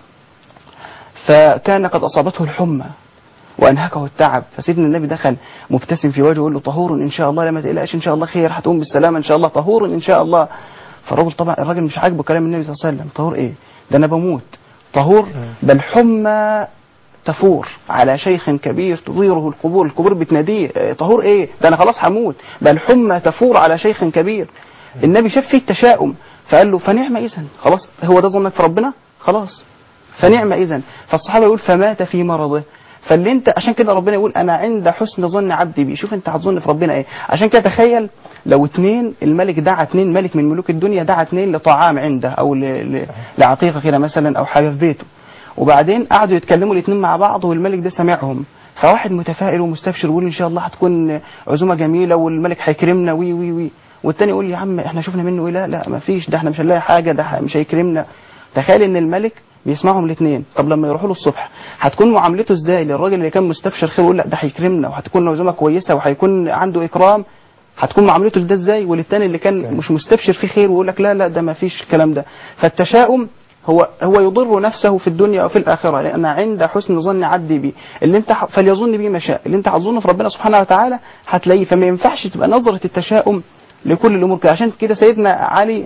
فكان قد اصابته الحمى وانهكه التعب فسيدنا النبي دخل مبتسم في وجهه يقول له طهور ان شاء الله لا ما تقلقش ان شاء الله خير هتقوم بالسلامه ان شاء الله طهور ان شاء الله فالرجل طبعا الراجل مش عاجبه كلام النبي صلى الله عليه وسلم طهور ايه ده انا بموت طهور ده الحمى تفور على شيخ كبير تضيره القبور القبور بتناديه آه، طهور ايه ده انا خلاص هموت بل حمى تفور على شيخ كبير النبي شاف فيه التشاؤم فقال له فنعم اذا خلاص هو ده ظنك في ربنا خلاص فنعم اذا فالصحابه يقول فمات في مرضه فاللي انت عشان كده ربنا يقول انا عند حسن ظن عبدي بي شوف انت هتظن في ربنا ايه عشان كده تخيل لو اتنين الملك دعا اتنين ملك من ملوك الدنيا دعا اتنين لطعام عنده او ل... ل... لعقيقه كده مثلا او حاجه في بيته وبعدين قعدوا يتكلموا الاثنين مع بعض والملك ده سمعهم فواحد متفائل ومستبشر يقول ان شاء الله هتكون عزومه جميله والملك هيكرمنا وي وي وي والتاني يقول يا عم احنا شفنا منه ايه لا لا ما فيش ده احنا مش هنلاقي حاجه ده مش هيكرمنا تخيل ان الملك بيسمعهم الاثنين طب لما يروحوا له الصبح هتكون معاملته ازاي للراجل اللي كان مستبشر خير ويقول لا ده هيكرمنا وهتكون عزومه كويسه وهيكون عنده اكرام هتكون معاملته لده ازاي وللتاني اللي كان مش مستبشر فيه خير ويقول لك لا لا ده ما فيش الكلام ده فالتشاؤم هو هو يضر نفسه في الدنيا وفي الاخره لان عند حسن ظن عبدي بي اللي انت ح- فليظن بي ما شاء اللي انت هتظنه في ربنا سبحانه وتعالى هتلاقيه فما ينفعش تبقى نظره التشاؤم لكل الامور كده عشان كده سيدنا علي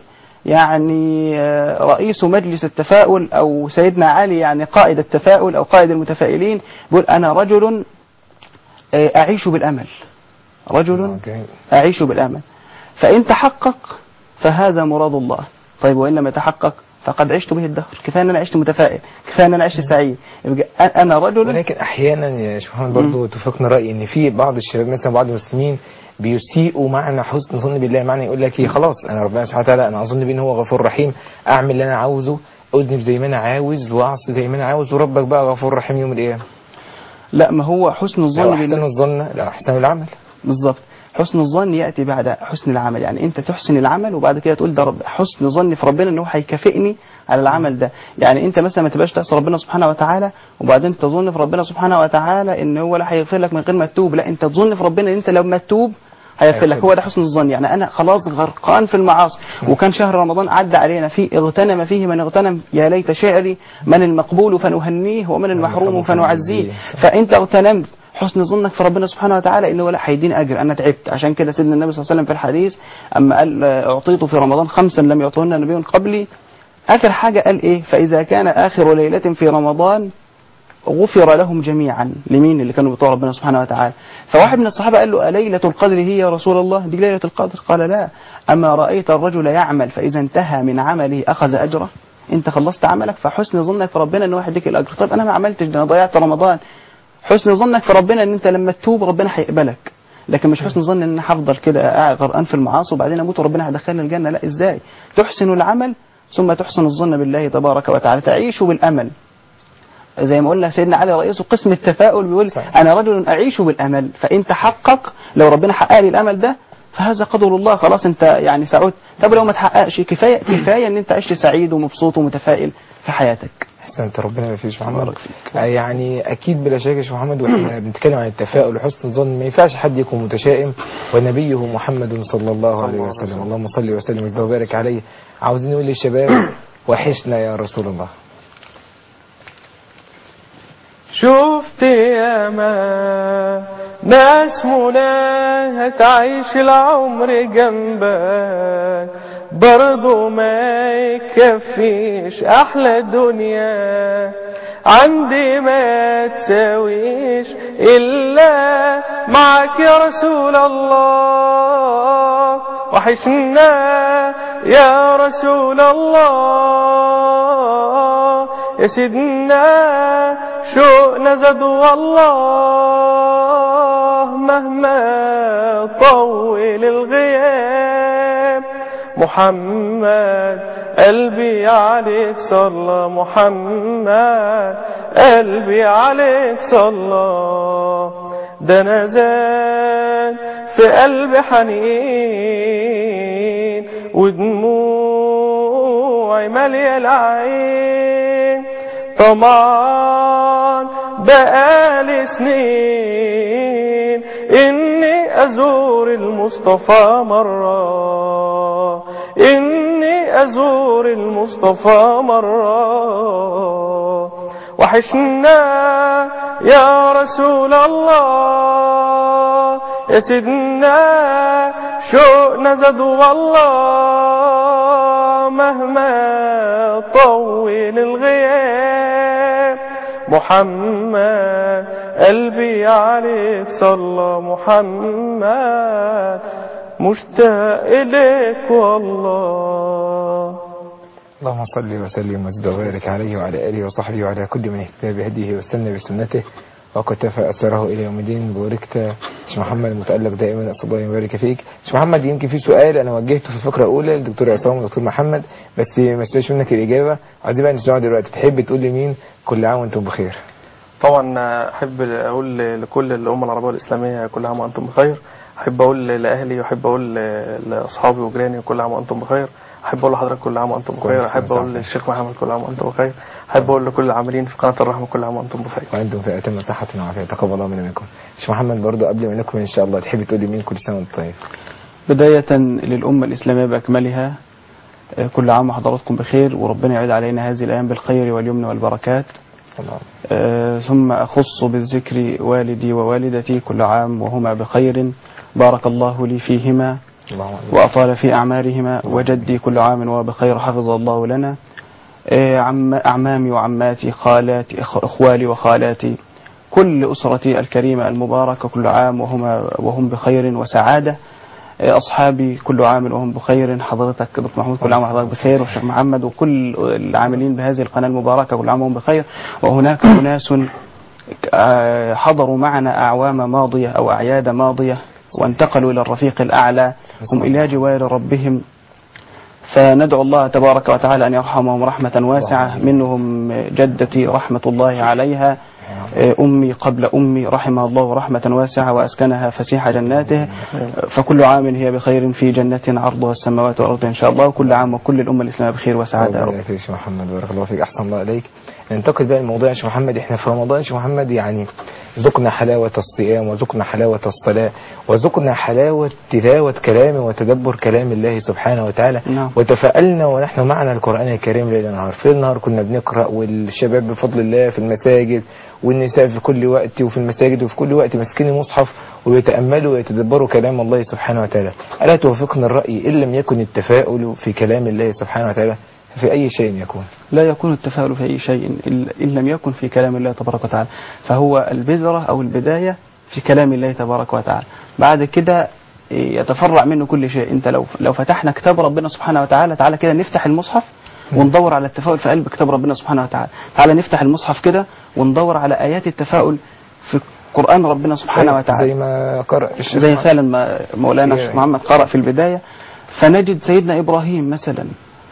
يعني آه، رئيس مجلس التفاؤل او سيدنا علي يعني قائد التفاؤل او قائد المتفائلين بيقول انا رجل آه، اعيش بالامل رجل جميل. أعيش بالأمل فإن تحقق فهذا مراد الله طيب وإن لم يتحقق فقد عشت به الدهر كفاية أن أنا عشت متفائل كفاية أن أنا عشت سعيد يبقى أ- أنا رجل ولكن احيانا يا شيخ محمد برضه توافقنا رايي ان في بعض الشباب مثلا بعض المسلمين بيسيئوا معنى حسن ظن بالله معنى يقول لك ايه خلاص انا ربنا سبحانه وتعالى انا اظن بيه ان هو غفور رحيم اعمل اللي انا عاوزه اذنب زي ما انا عاوز واعصي زي ما انا عاوز وربك بقى غفور رحيم يوم القيامه لا ما هو حسن لو الظن احسن بالله الظن لا احسن العمل بالظبط حسن الظن يأتي بعد حسن العمل يعني أنت تحسن العمل وبعد كده تقول ده رب حسن ظني في ربنا إن هو هيكافئني على العمل ده يعني أنت مثلا ما تبقاش تعصي ربنا سبحانه وتعالى وبعدين تظن في ربنا سبحانه وتعالى إن هو لا هيغفر لك من غير ما تتوب لا أنت تظن في ربنا إن أنت لما تتوب هيغفر لك هو ده حسن الظن يعني أنا خلاص غرقان في المعاصي وكان شهر رمضان عدى علينا فيه اغتنم فيه من اغتنم يا ليت شعري من المقبول فنهنيه ومن المحروم فنعزيه فأنت اغتنمت حسن ظنك في ربنا سبحانه وتعالى ان هو لا هيديني اجر انا تعبت عشان كده سيدنا النبي صلى الله عليه وسلم في الحديث اما قال آه، اعطيت في رمضان خمسا لم يعطهن نبي قبلي اخر حاجه قال ايه فاذا كان اخر ليله في رمضان غفر لهم جميعا لمين اللي كانوا بتوع ربنا سبحانه وتعالى فواحد من الصحابه قال له أليلة القدر هي يا رسول الله دي ليلة القدر قال لا أما رأيت الرجل يعمل فإذا انتهى من عمله أخذ أجره أنت خلصت عملك فحسن ظنك في ربنا أن واحد يديك الأجر طب أنا ما عملتش ده أنا ضيعت رمضان حسن ظنك في ربنا أن أنت لما تتوب ربنا هيقبلك لكن مش حسن ظن ان انا هفضل كده قاعد غرقان في المعاصي وبعدين اموت وربنا هيدخلني الجنه لا ازاي تحسن العمل ثم تحسن الظن بالله تبارك وتعالى تعيش بالامل زي ما قلنا سيدنا علي رئيس قسم التفاؤل بيقول انا رجل اعيش بالامل فان تحقق لو ربنا حقق لي الامل ده فهذا قدر الله خلاص انت يعني سعود طب لو ما تحققش كفايه كفايه ان انت عشت سعيد ومبسوط ومتفائل في حياتك احسنت ربنا ما فيش محمد بارك فيك. آه يعني اكيد بلا شك يا شيخ محمد واحنا بنتكلم عن التفاؤل وحسن الظن ما ينفعش حد يكون متشائم ونبيه محمد صلى الله عليه وسلم اللهم صل وسلم وبارك عليه عاوزين نقول للشباب وحشنا يا رسول الله شفت ياما ناس مناها تعيش العمر جنبك برضو ما يكفيش احلى دنيا عندي ما تساويش الا معك يا رسول الله وحشنا يا رسول الله يا سيدنا شوقنا زاد والله مهما طول الغياب محمد قلبي عليك صلى محمد قلبي عليك صلى ده انا زاد في قلبي حنين ودموعي مالية العين طبعا بقالي سنين اني ازور المصطفى مرة اني ازور المصطفى مرة وحشنا يا رسول الله يا سيدنا شوقنا زاد والله مهما طول الغياب محمد قلبي عليك صلى محمد مشتاق إليك والله اللهم صل وسلم وزد وبارك عليه وعلى اله وصحبه وعلى كل من اهتدى بهديه واستنى بسنته وكتفى اثره الى يوم الدين باركت شيخ محمد المتالق دائما اسال الله يبارك فيك شيخ محمد يمكن في سؤال انا وجهته في الفقره الاولى للدكتور عصام والدكتور محمد بس ما استناش منك الاجابه عايزين بقى نسمع دلوقتي تحب تقول لمين كل عام وانتم بخير طبعا احب اقول لكل الامه العربيه والاسلاميه كل عام وانتم بخير احب اقول لاهلي واحب اقول ل- لاصحابي وجيراني كل عام وانتم بخير احب اقول لحضرتك كل عام وانتم بخير احب اقول للشيخ محمد كل عام وانتم بخير احب اقول لكل العاملين في قناه الرحمه كل عام وانتم بخير وانتم في اتم صحة وعافية تقبل الله منا منكم شيخ محمد برضو قبل ما نكمل ان شاء الله تحب تقول لي مين كل سنة وانت طيب بداية للأمة الإسلامية بأكملها آه، كل عام وحضراتكم بخير وربنا يعيد علينا هذه الأيام بالخير واليمن والبركات الله آه، ثم أخص بالذكر والدي ووالدتي كل عام وهما بخير بارك الله لي فيهما اللهم وأطال في أعمارهما وجدي كل عام وبخير حفظ الله لنا آه، عم أعمامي وعماتي خالاتي إخ- إخوالي وخالاتي كل أسرتي الكريمة المباركة كل عام وهما وهم بخير وسعادة آه، أصحابي كل عام وهم بخير حضرتك دكتور محمود كل عام وحضرتك بخير والشيخ محمد وكل العاملين بهذه القناة المباركة كل عام وهم بخير وهناك أناس آه، حضروا معنا أعوام ماضية أو أعياد ماضية وانتقلوا إلى الرفيق الأعلى هم إلى جوار ربهم فندعو الله تبارك وتعالى أن يرحمهم رحمة واسعة منهم جدتي رحمة الله عليها أمي قبل أمي رحمها الله رحمة واسعة وأسكنها فسيح جناته فكل عام هي بخير في جنة عرضها السماوات والأرض إن شاء الله وكل عام وكل الأمة الإسلامية بخير وسعادة يا ربنا رب يكرمك يا شيخ محمد بارك الله فيك احسن الله عليك ننتقل بقى لموضوع يا شيخ محمد احنا في رمضان يا شيخ محمد يعني ذقنا حلاوة الصيام وذقنا حلاوة الصلاة وذقنا حلاوة تلاوة كلام وتدبر كلام الله سبحانه وتعالى نعم. وتفائلنا ونحن معنا القرآن الكريم ليل نهار في النهار كنا بنقرأ والشباب بفضل الله في المساجد والنساء في كل وقت وفي المساجد وفي كل وقت ماسكين المصحف ويتأملوا ويتدبروا كلام الله سبحانه وتعالى ألا توافقنا الرأي إن لم يكن التفاؤل في كلام الله سبحانه وتعالى في أي شيء يكون لا يكون التفاؤل في أي شيء إلا- إن لم يكن في كلام الله تبارك وتعالى فهو البذرة أو البداية في كلام الله تبارك وتعالى بعد كده إيه، يتفرع منه كل شيء انت لو لو فتحنا كتاب ربنا سبحانه وتعالى تعالى كده نفتح المصحف وندور على التفاؤل في قلب كتاب ربنا سبحانه وتعالى تعالى نفتح المصحف كده وندور على آيات التفاؤل في قرآن ربنا سبحانه وتعالى زي ما قرأ الشيخ زي محمد. فعلا ما مولانا Yeah. الشيخ محمد قرأ في البداية فنجد سيدنا إبراهيم مثلا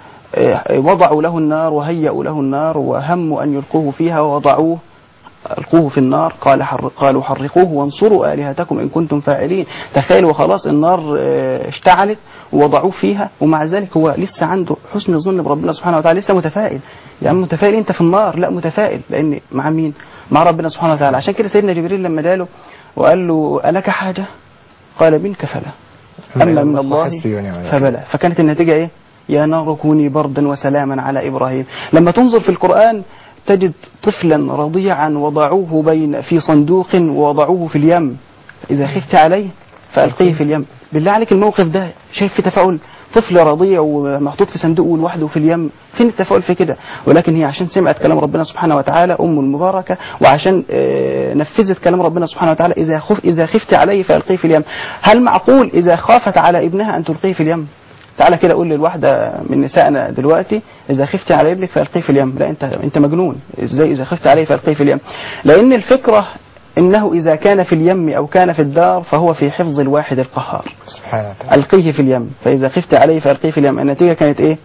إيه، وضعوا له النار وهيئوا له النار وهموا أن يلقوه فيها ووضعوه ألقوه في النار قال حر قالوا حرقوه وانصروا آلهتكم إن كنتم فاعلين تخيلوا خلاص النار آه، اشتعلت ووضعوه فيها ومع ذلك هو لسه عنده حسن ظن بربنا سبحانه وتعالى لسه متفائل يا عم متفائل انت في النار لا متفائل لان مع مين مع ربنا سبحانه وتعالى عشان كده سيدنا جبريل لما جاله وقال له ألك حاجة قال منك فلا أما من الله حسبي ونعم الوكيل. فبلى فكانت النتيجة إيه يا نار كوني بردا وسلاما على إبراهيم لما تنظر في القرآن تجد طفلا رضيعا وضعوه بين في صندوق ووضعوه في اليم إذا خفت عليه فألقيه في اليم بالله عليك الموقف ده شايف في تفاؤل طفل رضيع ومحطوط في صندوق لوحده في اليم فين التفاؤل في كده ولكن هي عشان سمعت كلام ربنا سبحانه وتعالى أم المباركة وعشان آه، نفذت كلام ربنا سبحانه وتعالى إذا خف إذا خفت عليه فألقيه في اليم هل معقول إذا خافت على ابنها أن تلقيه في اليم تعالى كده قول للواحدة من نسائنا دلوقتي إذا خفت على ابنك فألقيه في اليم لا أنت أنت مجنون إزاي إذا خفت عليه فألقيه في اليم لأن الفكرة إنه إذا كان في اليم أو كان في الدار فهو في حفظ الواحد القهار سبحانه وتعالى ألقيه في اليم فإذا خفت عليه فألقيه في اليم النتيجة كانت إيه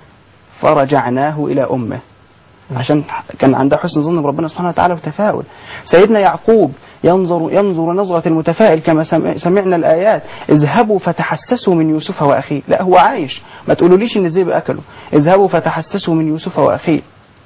فرجعناه إلى أمه عشان كان عندها حسن ظن بربنا سبحانه وتعالى وتفاؤل سيدنا يعقوب ينظر ينظر نظرة المتفائل كما سمع- سمعنا الآيات اذهبوا فتحسسوا من يوسف وأخيه لا هو عايش ما تقولوليش إن الذئب أكله اذهبوا فتحسسوا من يوسف وأخيه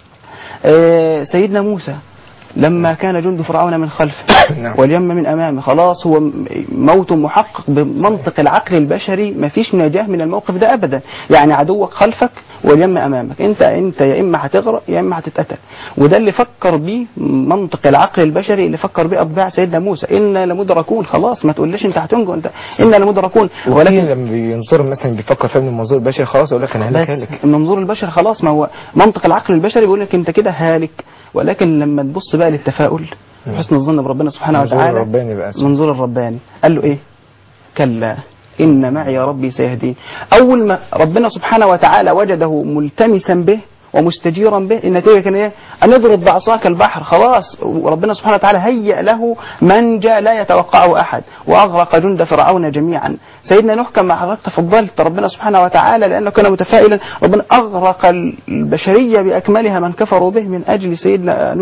آه، سيدنا موسى لما كان جند فرعون من خلفه نعم. واليم من امامه خلاص هو م- موت محقق بمنطق العقل البشري ما فيش نجاه من الموقف ده ابدا يعني عدوك خلفك واليم امامك انت انت يا اما هتغرق يا اما هتتقتل وده اللي فكر بيه منطق العقل البشري اللي فكر بيه اتباع سيدنا موسى انا لمدركون خلاص ما تقوليش انت هتنجو انت انا لمدركون ولكن ولكن لما بينظر مثلا بيفكر فيها من المنظور البشري خلاص يقول لك انا هلك هلك من منظور البشر خلاص ما هو منطق العقل البشري بيقول لك انت كده هالك ولكن لما تبص بقى للتفاؤل نعم. حسن الظن بربنا سبحانه منظور وتعالى رباني بقى منظور الرباني قال له ايه كلا ان معي ربي سيهدين اول ما ربنا سبحانه وتعالى وجده ملتمسا به ومستجيرا به النتيجه كان ايه؟ ان اضرب بعصاك البحر خلاص وربنا سبحانه وتعالى هيأ له منجا لا يتوقعه احد واغرق جند فرعون جميعا سيدنا نوح كما حضرتك تفضلت ربنا سبحانه وتعالى لانه كان متفائلا ربنا اغرق البشريه باكملها من كفروا به من اجل سيدنا نوح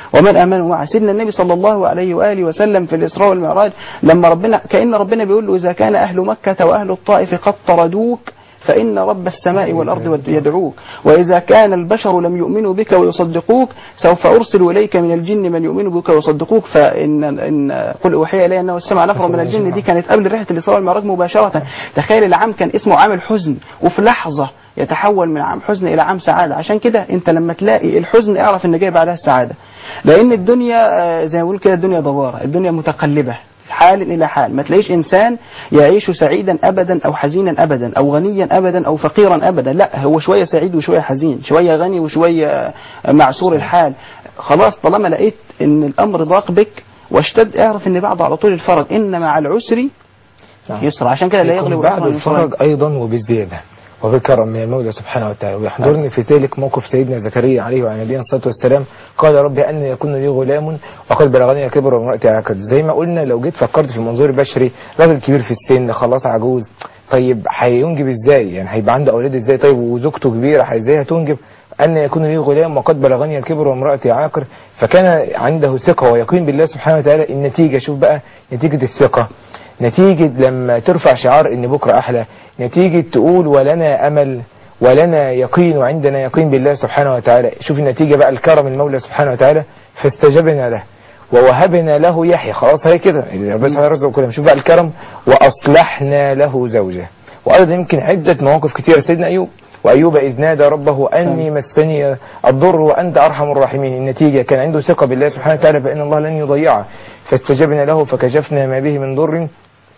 ومن امنوا معه سيدنا النبي صلى الله عليه واله وسلم في الاسراء والمعراج لما ربنا كان ربنا بيقول له اذا كان اهل مكه واهل الطائف قد طردوك فإن رب السماء والأرض يدعوك وإذا كان البشر لم يؤمنوا بك ويصدقوك سوف أرسل إليك من الجن من يؤمن بك ويصدقوك فإن إن قل أوحي إلي أنه استمع نفر من الجن دي كانت قبل رحلة الإسراء والمعراج مباشرة تخيل العام كان اسمه عام الحزن وفي لحظة يتحول من عام حزن إلى عام سعادة عشان كده أنت لما تلاقي الحزن اعرف إن جاي بعدها السعادة لأن الدنيا آه، زي ما بقول كده الدنيا دوارة الدنيا متقلبة حال إلى حال ما تلاقيش إنسان يعيش سعيدا أبدا أو حزينا أبدا أو غنيا أبدا أو فقيرا أبدا لا هو شوية سعيد وشوية حزين شوية غني وشوية معسور الحال خلاص طالما لقيت إن الأمر ضاق بك واشتد اعرف إن بعد على طول الفرج إن مع العسر نعم. يسرا عشان كده لا يكون يغلب بعد الأمر الفرج أيضا وبالزيادة وبكرم من المولى سبحانه وتعالى ويحضرني في ذلك موقف سيدنا زكريا عليه وعلى نبينا الصلاة والسلام قال رب أن يكون لي غلام وقد بلغني الكبر وامرأتي عاقد زي ما قلنا لو جيت فكرت في المنظور البشري راجل كبير في السن خلاص عجوز طيب هينجب ازاي يعني هيبقى عنده اولاد ازاي طيب وزوجته كبيره ازاي هتنجب أن يكون لي غلام وقد بلغني الكبر وامرأتي عاقر فكان عنده ثقة ويقين بالله سبحانه وتعالى النتيجة شوف بقى نتيجة الثقة نتيجة لما ترفع شعار ان بكرة احلى نتيجة تقول ولنا امل ولنا يقين وعندنا يقين بالله سبحانه وتعالى شوف النتيجة بقى الكرم المولى سبحانه وتعالى فاستجبنا له ووهبنا له يحيى خلاص هي كده ربنا سبحانه رزقه كلهم شوف بقى الكرم واصلحنا له زوجه وايضا يمكن عدة مواقف كثيرة سيدنا ايوب وأيوب إذ نادى ربه أني مسني الضر وأنت أرحم الراحمين النتيجة كان عنده ثقة بالله سبحانه وتعالى فإن الله لن يضيعه فاستجبنا له فكشفنا ما به من ضر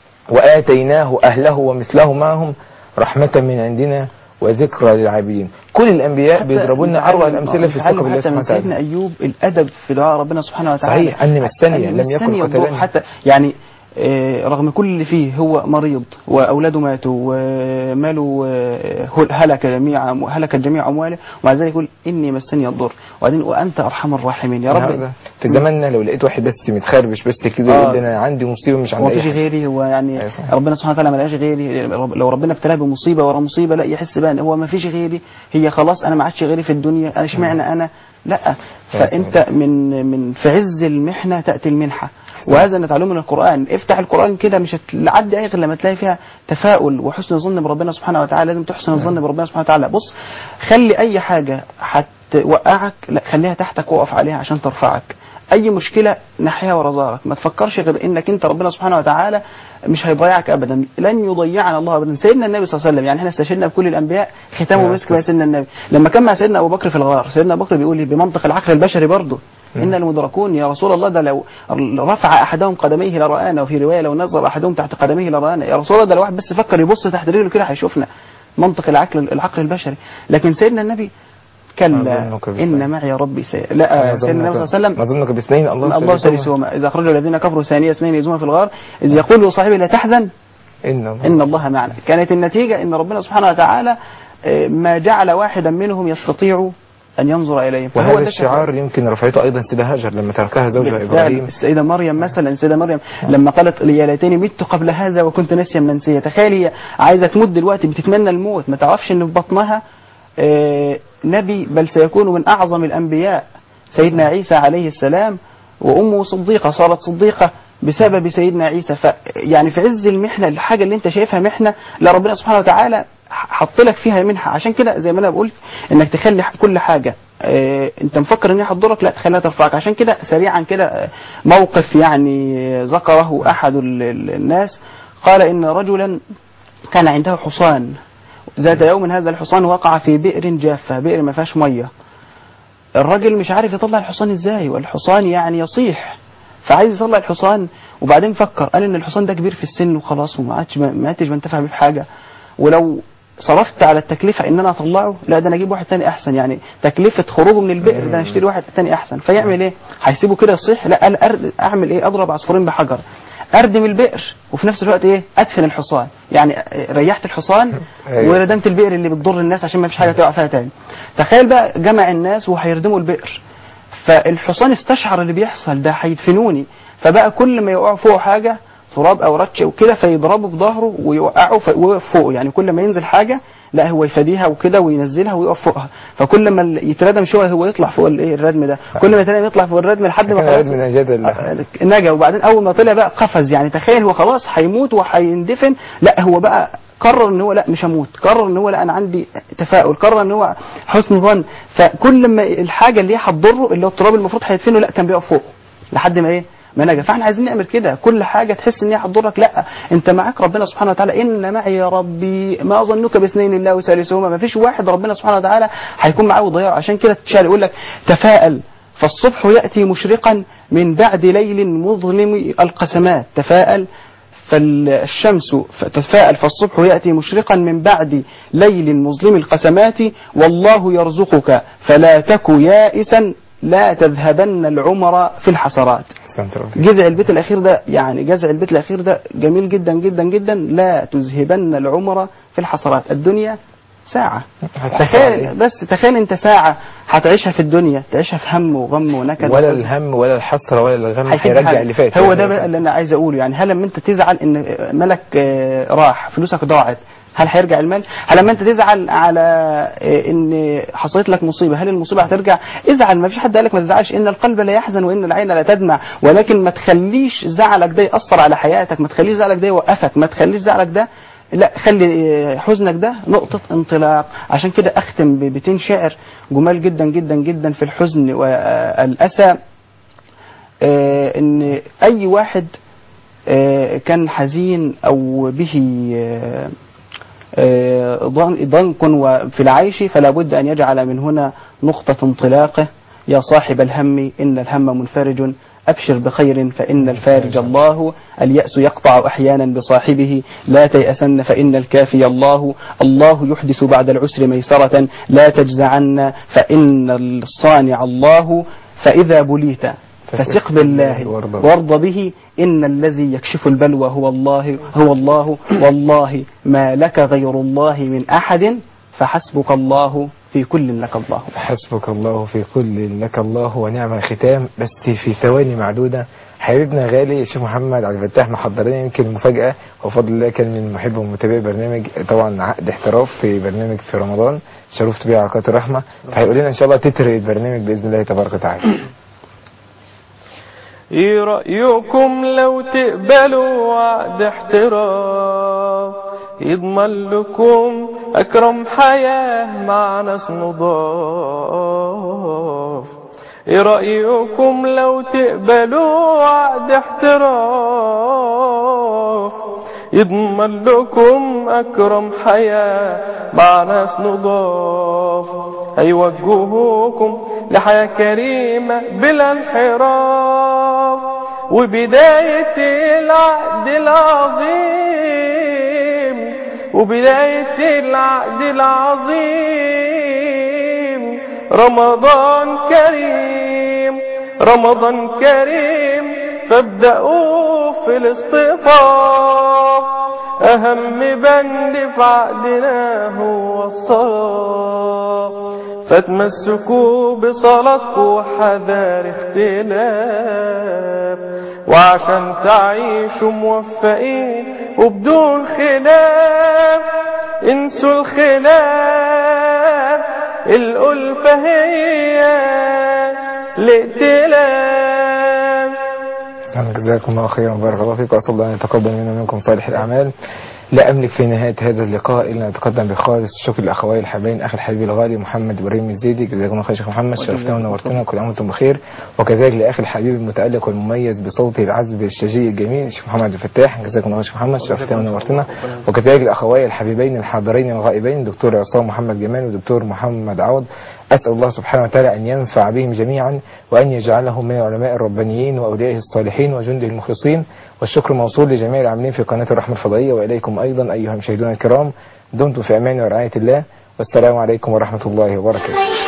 وآتيناه أهله ومثله معهم رحمة من عندنا وذكرى للعابدين كل الأنبياء بيضربوا لنا أروع الأمثلة في الثقة بالله حتى سبحانه من وتعالى سيدنا أيوب الأدب في دعاء ربنا سبحانه وتعالى صحيح أني مستني أن لم يكن مستني الضوء قتلني حتى يعني آه، رغم كل اللي فيه هو مريض وأولاده ماتوا وماله آه، هلك جميع هلكت جميع أمواله ومع ذلك يقول إني مسني الضر وبعدين وأنت أرحم الراحمين يا رب النهاردة تتمنى لو لقيت واحد بس متخربش بس كده آه. يقول لي أنا عندي مصيبة مش عند هو أي مفيش حد غيري هو يعني أيوة صحيح. ربنا سبحانه وتعالى ملهاش غيري رب- لو ربنا ابتلاه بمصيبه ورا مصيبه لا يحس بقى ان هو مفيش غيري هي خلاص انا ما عادش غيري في الدنيا انا اشمعنى انا لا يا فانت من من في عز المحنه تاتي المنحه وهذا نتعلمه من القران افتح القران كده مش هتعدي اي غير لما تلاقي فيها تفاؤل وحسن ظن بربنا سبحانه وتعالى لازم تحسن الظن بربنا سبحانه وتعالى بص خلي اي حاجه هتوقعك لا خليها تحتك وقف عليها عشان ترفعك اي مشكله ناحيها ورا ظهرك ما تفكرش غير انك انت ربنا سبحانه وتعالى مش هيضيعك ابدا لن يضيعنا الله ابدا سيدنا النبي صلى الله عليه وسلم يعني احنا استشهدنا بكل الانبياء ختامه يا مسك بقى سيدنا النبي لما كان مع سيدنا ابو بكر في الغار سيدنا ابو بكر بيقول لي بمنطق العقل البشري برضه إن المدركون يا رسول الله ده لو رفع أحدهم قدميه لرآنا وفي رواية لو نظر أحدهم تحت قدميه لرآنا يا رسول الله ده لو واحد بس فكر يبص تحت رجله كده هيشوفنا منطق العقل العقل البشري لكن سيدنا النبي كلا أظنك بالخير. إن معي ربي سي... لا سيدنا النبي صلى الله عليه وسلم ما ظنك باثنين الله الله ثالثهما. ثالثهما إذا أخرج الذين كفروا ثانية اثنين يزوما في الغار إذ يقول لصاحبه لا تحزن إن الله إن الله معنا كانت النتيجة إن ربنا سبحانه وتعالى آه، ما جعل واحدا منهم يستطيع أن ينظر إليهم فهو وهذا ده الشعار يمكن رفعته أيضا سيدة هاجر لما تركها زوجها بالفعل إبراهيم السيدة مريم مثلا السيدة مريم لما قالت يا ليتني مت قبل هذا وكنت ناسيا منسيا تخيل هي عايزة تموت دلوقتي بتتمنى الموت ما تعرفش ان في بطنها آه، نبي بل سيكون من أعظم الأنبياء سيدنا عيسى عليه السلام وأمه صديقة صارت صديقة بسبب سيدنا عيسى ف يعني في عز المحنة الحاجة اللي انت شايفها محنة لا ربنا سبحانه وتعالى حط لك فيها منحة عشان كده زي ما انا بقول انك تخلي كل حاجة اه انت مفكر ان هي هتضرك لا تخليها ترفعك عشان كده سريعا كده آه، موقف يعني آه، ذكره احد ال- ال- الناس قال ان رجلا كان عنده حصان ذات يوم هذا الحصان وقع في بئر جافة بئر ما فيهاش ميه الراجل مش عارف يطلع الحصان ازاي والحصان يعني يصيح فعايز يطلع الحصان وبعدين فكر قال ان الحصان ده كبير في السن وخلاص وما عادش ما عادش بنتفع بيه في حاجه ولو صرفت على التكلفه ان انا اطلعه لا ده انا اجيب واحد تاني احسن يعني تكلفه خروجه من البئر ده انا اشتري واحد تاني احسن فيعمل ايه؟ هيسيبه كده يصيح لا قال أر- اعمل ايه؟ اضرب عصفورين بحجر اردم البئر وفي نفس الوقت ايه؟ ادفن الحصان يعني ريحت الحصان أيوة. وردمت البئر اللي بتضر الناس عشان ما فيش حاجه تقع فيها تاني تخيل بقى جمع الناس وهيردموا البئر فالحصان استشعر اللي بيحصل ده هيدفنوني فبقى كل ما يقع فوق حاجة تراب او رتش وكده فيضربه بظهره ويوقعه في- ويقف فوقه يعني كل ما ينزل حاجه لا هو يفاديها وكده وينزلها ويقف فوقها فكل ما ال- يتردم شويه هو يطلع فوق الايه الردم ده كل ما يتردم يطلع فوق الردم لحد ما كان خلاص رد من أجاد الله نجا وبعدين اول ما طلع بقى قفز يعني تخيل هو خلاص هيموت وهيندفن لا هو بقى قرر ان هو لا مش هموت قرر ان هو لا انا عندي تفاؤل قرر ان هو حسن ظن فكل ما الحاجه اللي هي هتضره اللي هو التراب المفروض هيدفنه لا كان بيقف فوق لحد ما ايه ما نجا فاحنا عايزين نعمل كده كل حاجه تحس ان هي هتضرك لا انت معاك ربنا سبحانه وتعالى ان معي يا ربي ما ظنك باثنين الله ثالثهما ما فيش واحد ربنا سبحانه وتعالى هيكون معاه ويضيعه عشان كده تشال يقول لك تفاءل فالصبح ياتي مشرقا من بعد ليل مظلم القسمات تفاءل فالشمس تتفاءل فالصبح يأتي مشرقا من بعد ليل مظلم القسمات والله يرزقك فلا تك يائسا لا تذهبن العمر في الحسرات أحسنت ربك. جذع البيت الأخير ده يعني جذع البيت الأخير ده جميل جدا جدا جدا لا تذهبن العمر في الحسرات الدنيا ساعة تخيل بس تخيل انت ساعة هتعيشها في الدنيا تعيشها في هم وغم ونكد ولا وحزن. الهم ولا الحسرة ولا الغم هيفيد هيرجع حاجة. اللي فات هو ده بقى اللي انا عايز اقوله يعني هل لما انت تزعل ان مالك آه، راح فلوسك ضاعت هل هيرجع المال؟ هل لما انت تزعل على آه، ان حصلت لك مصيبه هل المصيبه هترجع؟ ازعل ما فيش حد قال لك ما تزعلش ان القلب لا يحزن وان العين لا تدمع ولكن ما تخليش زعلك ده ياثر على حياتك ما تخليش زعلك ده يوقفك ما تخليش زعلك ده لا خلي آه، حزنك ده نقطة انطلاق عشان كده أختم ببيتين شعر جمال جدا جدا جدا في الحزن والأسى آه، ان اي واحد آه، كان حزين او به آه، آه، ضن- ضنك وفي العيش فلا بد ان يجعل من هنا نقطة انطلاقه يا صاحب الهم ان الهم منفرج ابشر بخير فان الفارج الله اليأس يقطع احيانا بصاحبه لا تيأسن فان الكافي الله الله يحدث بعد العسر ميسرة لا تجزعن فان الصانع الله فاذا بليت فثق بالله وارضى به. وارض به إن الذي يكشف البلوى هو الله هو الله والله ما لك غير الله من أحد فحسبك الله في كل لك الله حسبك الله في كل لك الله ونعم الختام بس في ثواني معدودة حبيبنا غالي الشيخ محمد عبد الفتاح محضر لنا يمكن المفاجأة وفضل الله كان من محب ومتابع برنامج طبعا عقد احتراف في برنامج في رمضان شرفت بيه علاقات الرحمة فهيقول لنا إن شاء الله تتر البرنامج بإذن الله تبارك وتعالى ايه رأيكم لو تقبلوا عقد احتراف يضمن لكم اكرم حياة مع ناس نضاف ايه رأيكم لو تقبلوا عقد احتراف يضمن لكم اكرم حياة مع ناس نضاف هيوجهوكم لحياة كريمة بلا انحراف وبداية العقد العظيم وبداية العقد العظيم رمضان كريم رمضان كريم فابدأوا في الاصطفاف أهم بند في عقدنا هو الصلاة فتمسكوا بصلاتكم وحذار اختلاف وعشان تعيشوا موفقين وبدون خلاف انسوا الخلاف الألفة هي الائتلاف أنا جزاكم الله خيرا وبارك الله فيكم وأسأل الله أن يتقبل منا ومنكم صالح الأعمال لا أملك في نهاية هذا اللقاء إلا أن أتقدم بخالص الشكر لأخوي الحبايب أخي الحبيب الغالي محمد إبراهيم الزيدي جزاكم الله خير شيخ محمد شرفتنا ونورتنا كل عام وأنتم بخير وكذلك لأخي الحبيب المتألق والمميز بصوته العذب الشجي الجميل الشيخ محمد عبد الفتاح جزاكم الله خير شيخ محمد شرفتنا ونورتنا وكذلك لأخوي الحبيبين الحاضرين الغائبين دكتور عصام محمد جمال ودكتور محمد عوض أسأل الله سبحانه وتعالى أن ينفع بهم جميعا وأن يجعلهم من العلماء الربانيين وأوليائه الصالحين وجنده المخلصين والشكر موصول لجميع العاملين في قناة الرحمة الفضائية وإليكم أيضا أيها المشاهدون الكرام دمتم في أمان ورعاية الله والسلام عليكم ورحمة الله وبركاته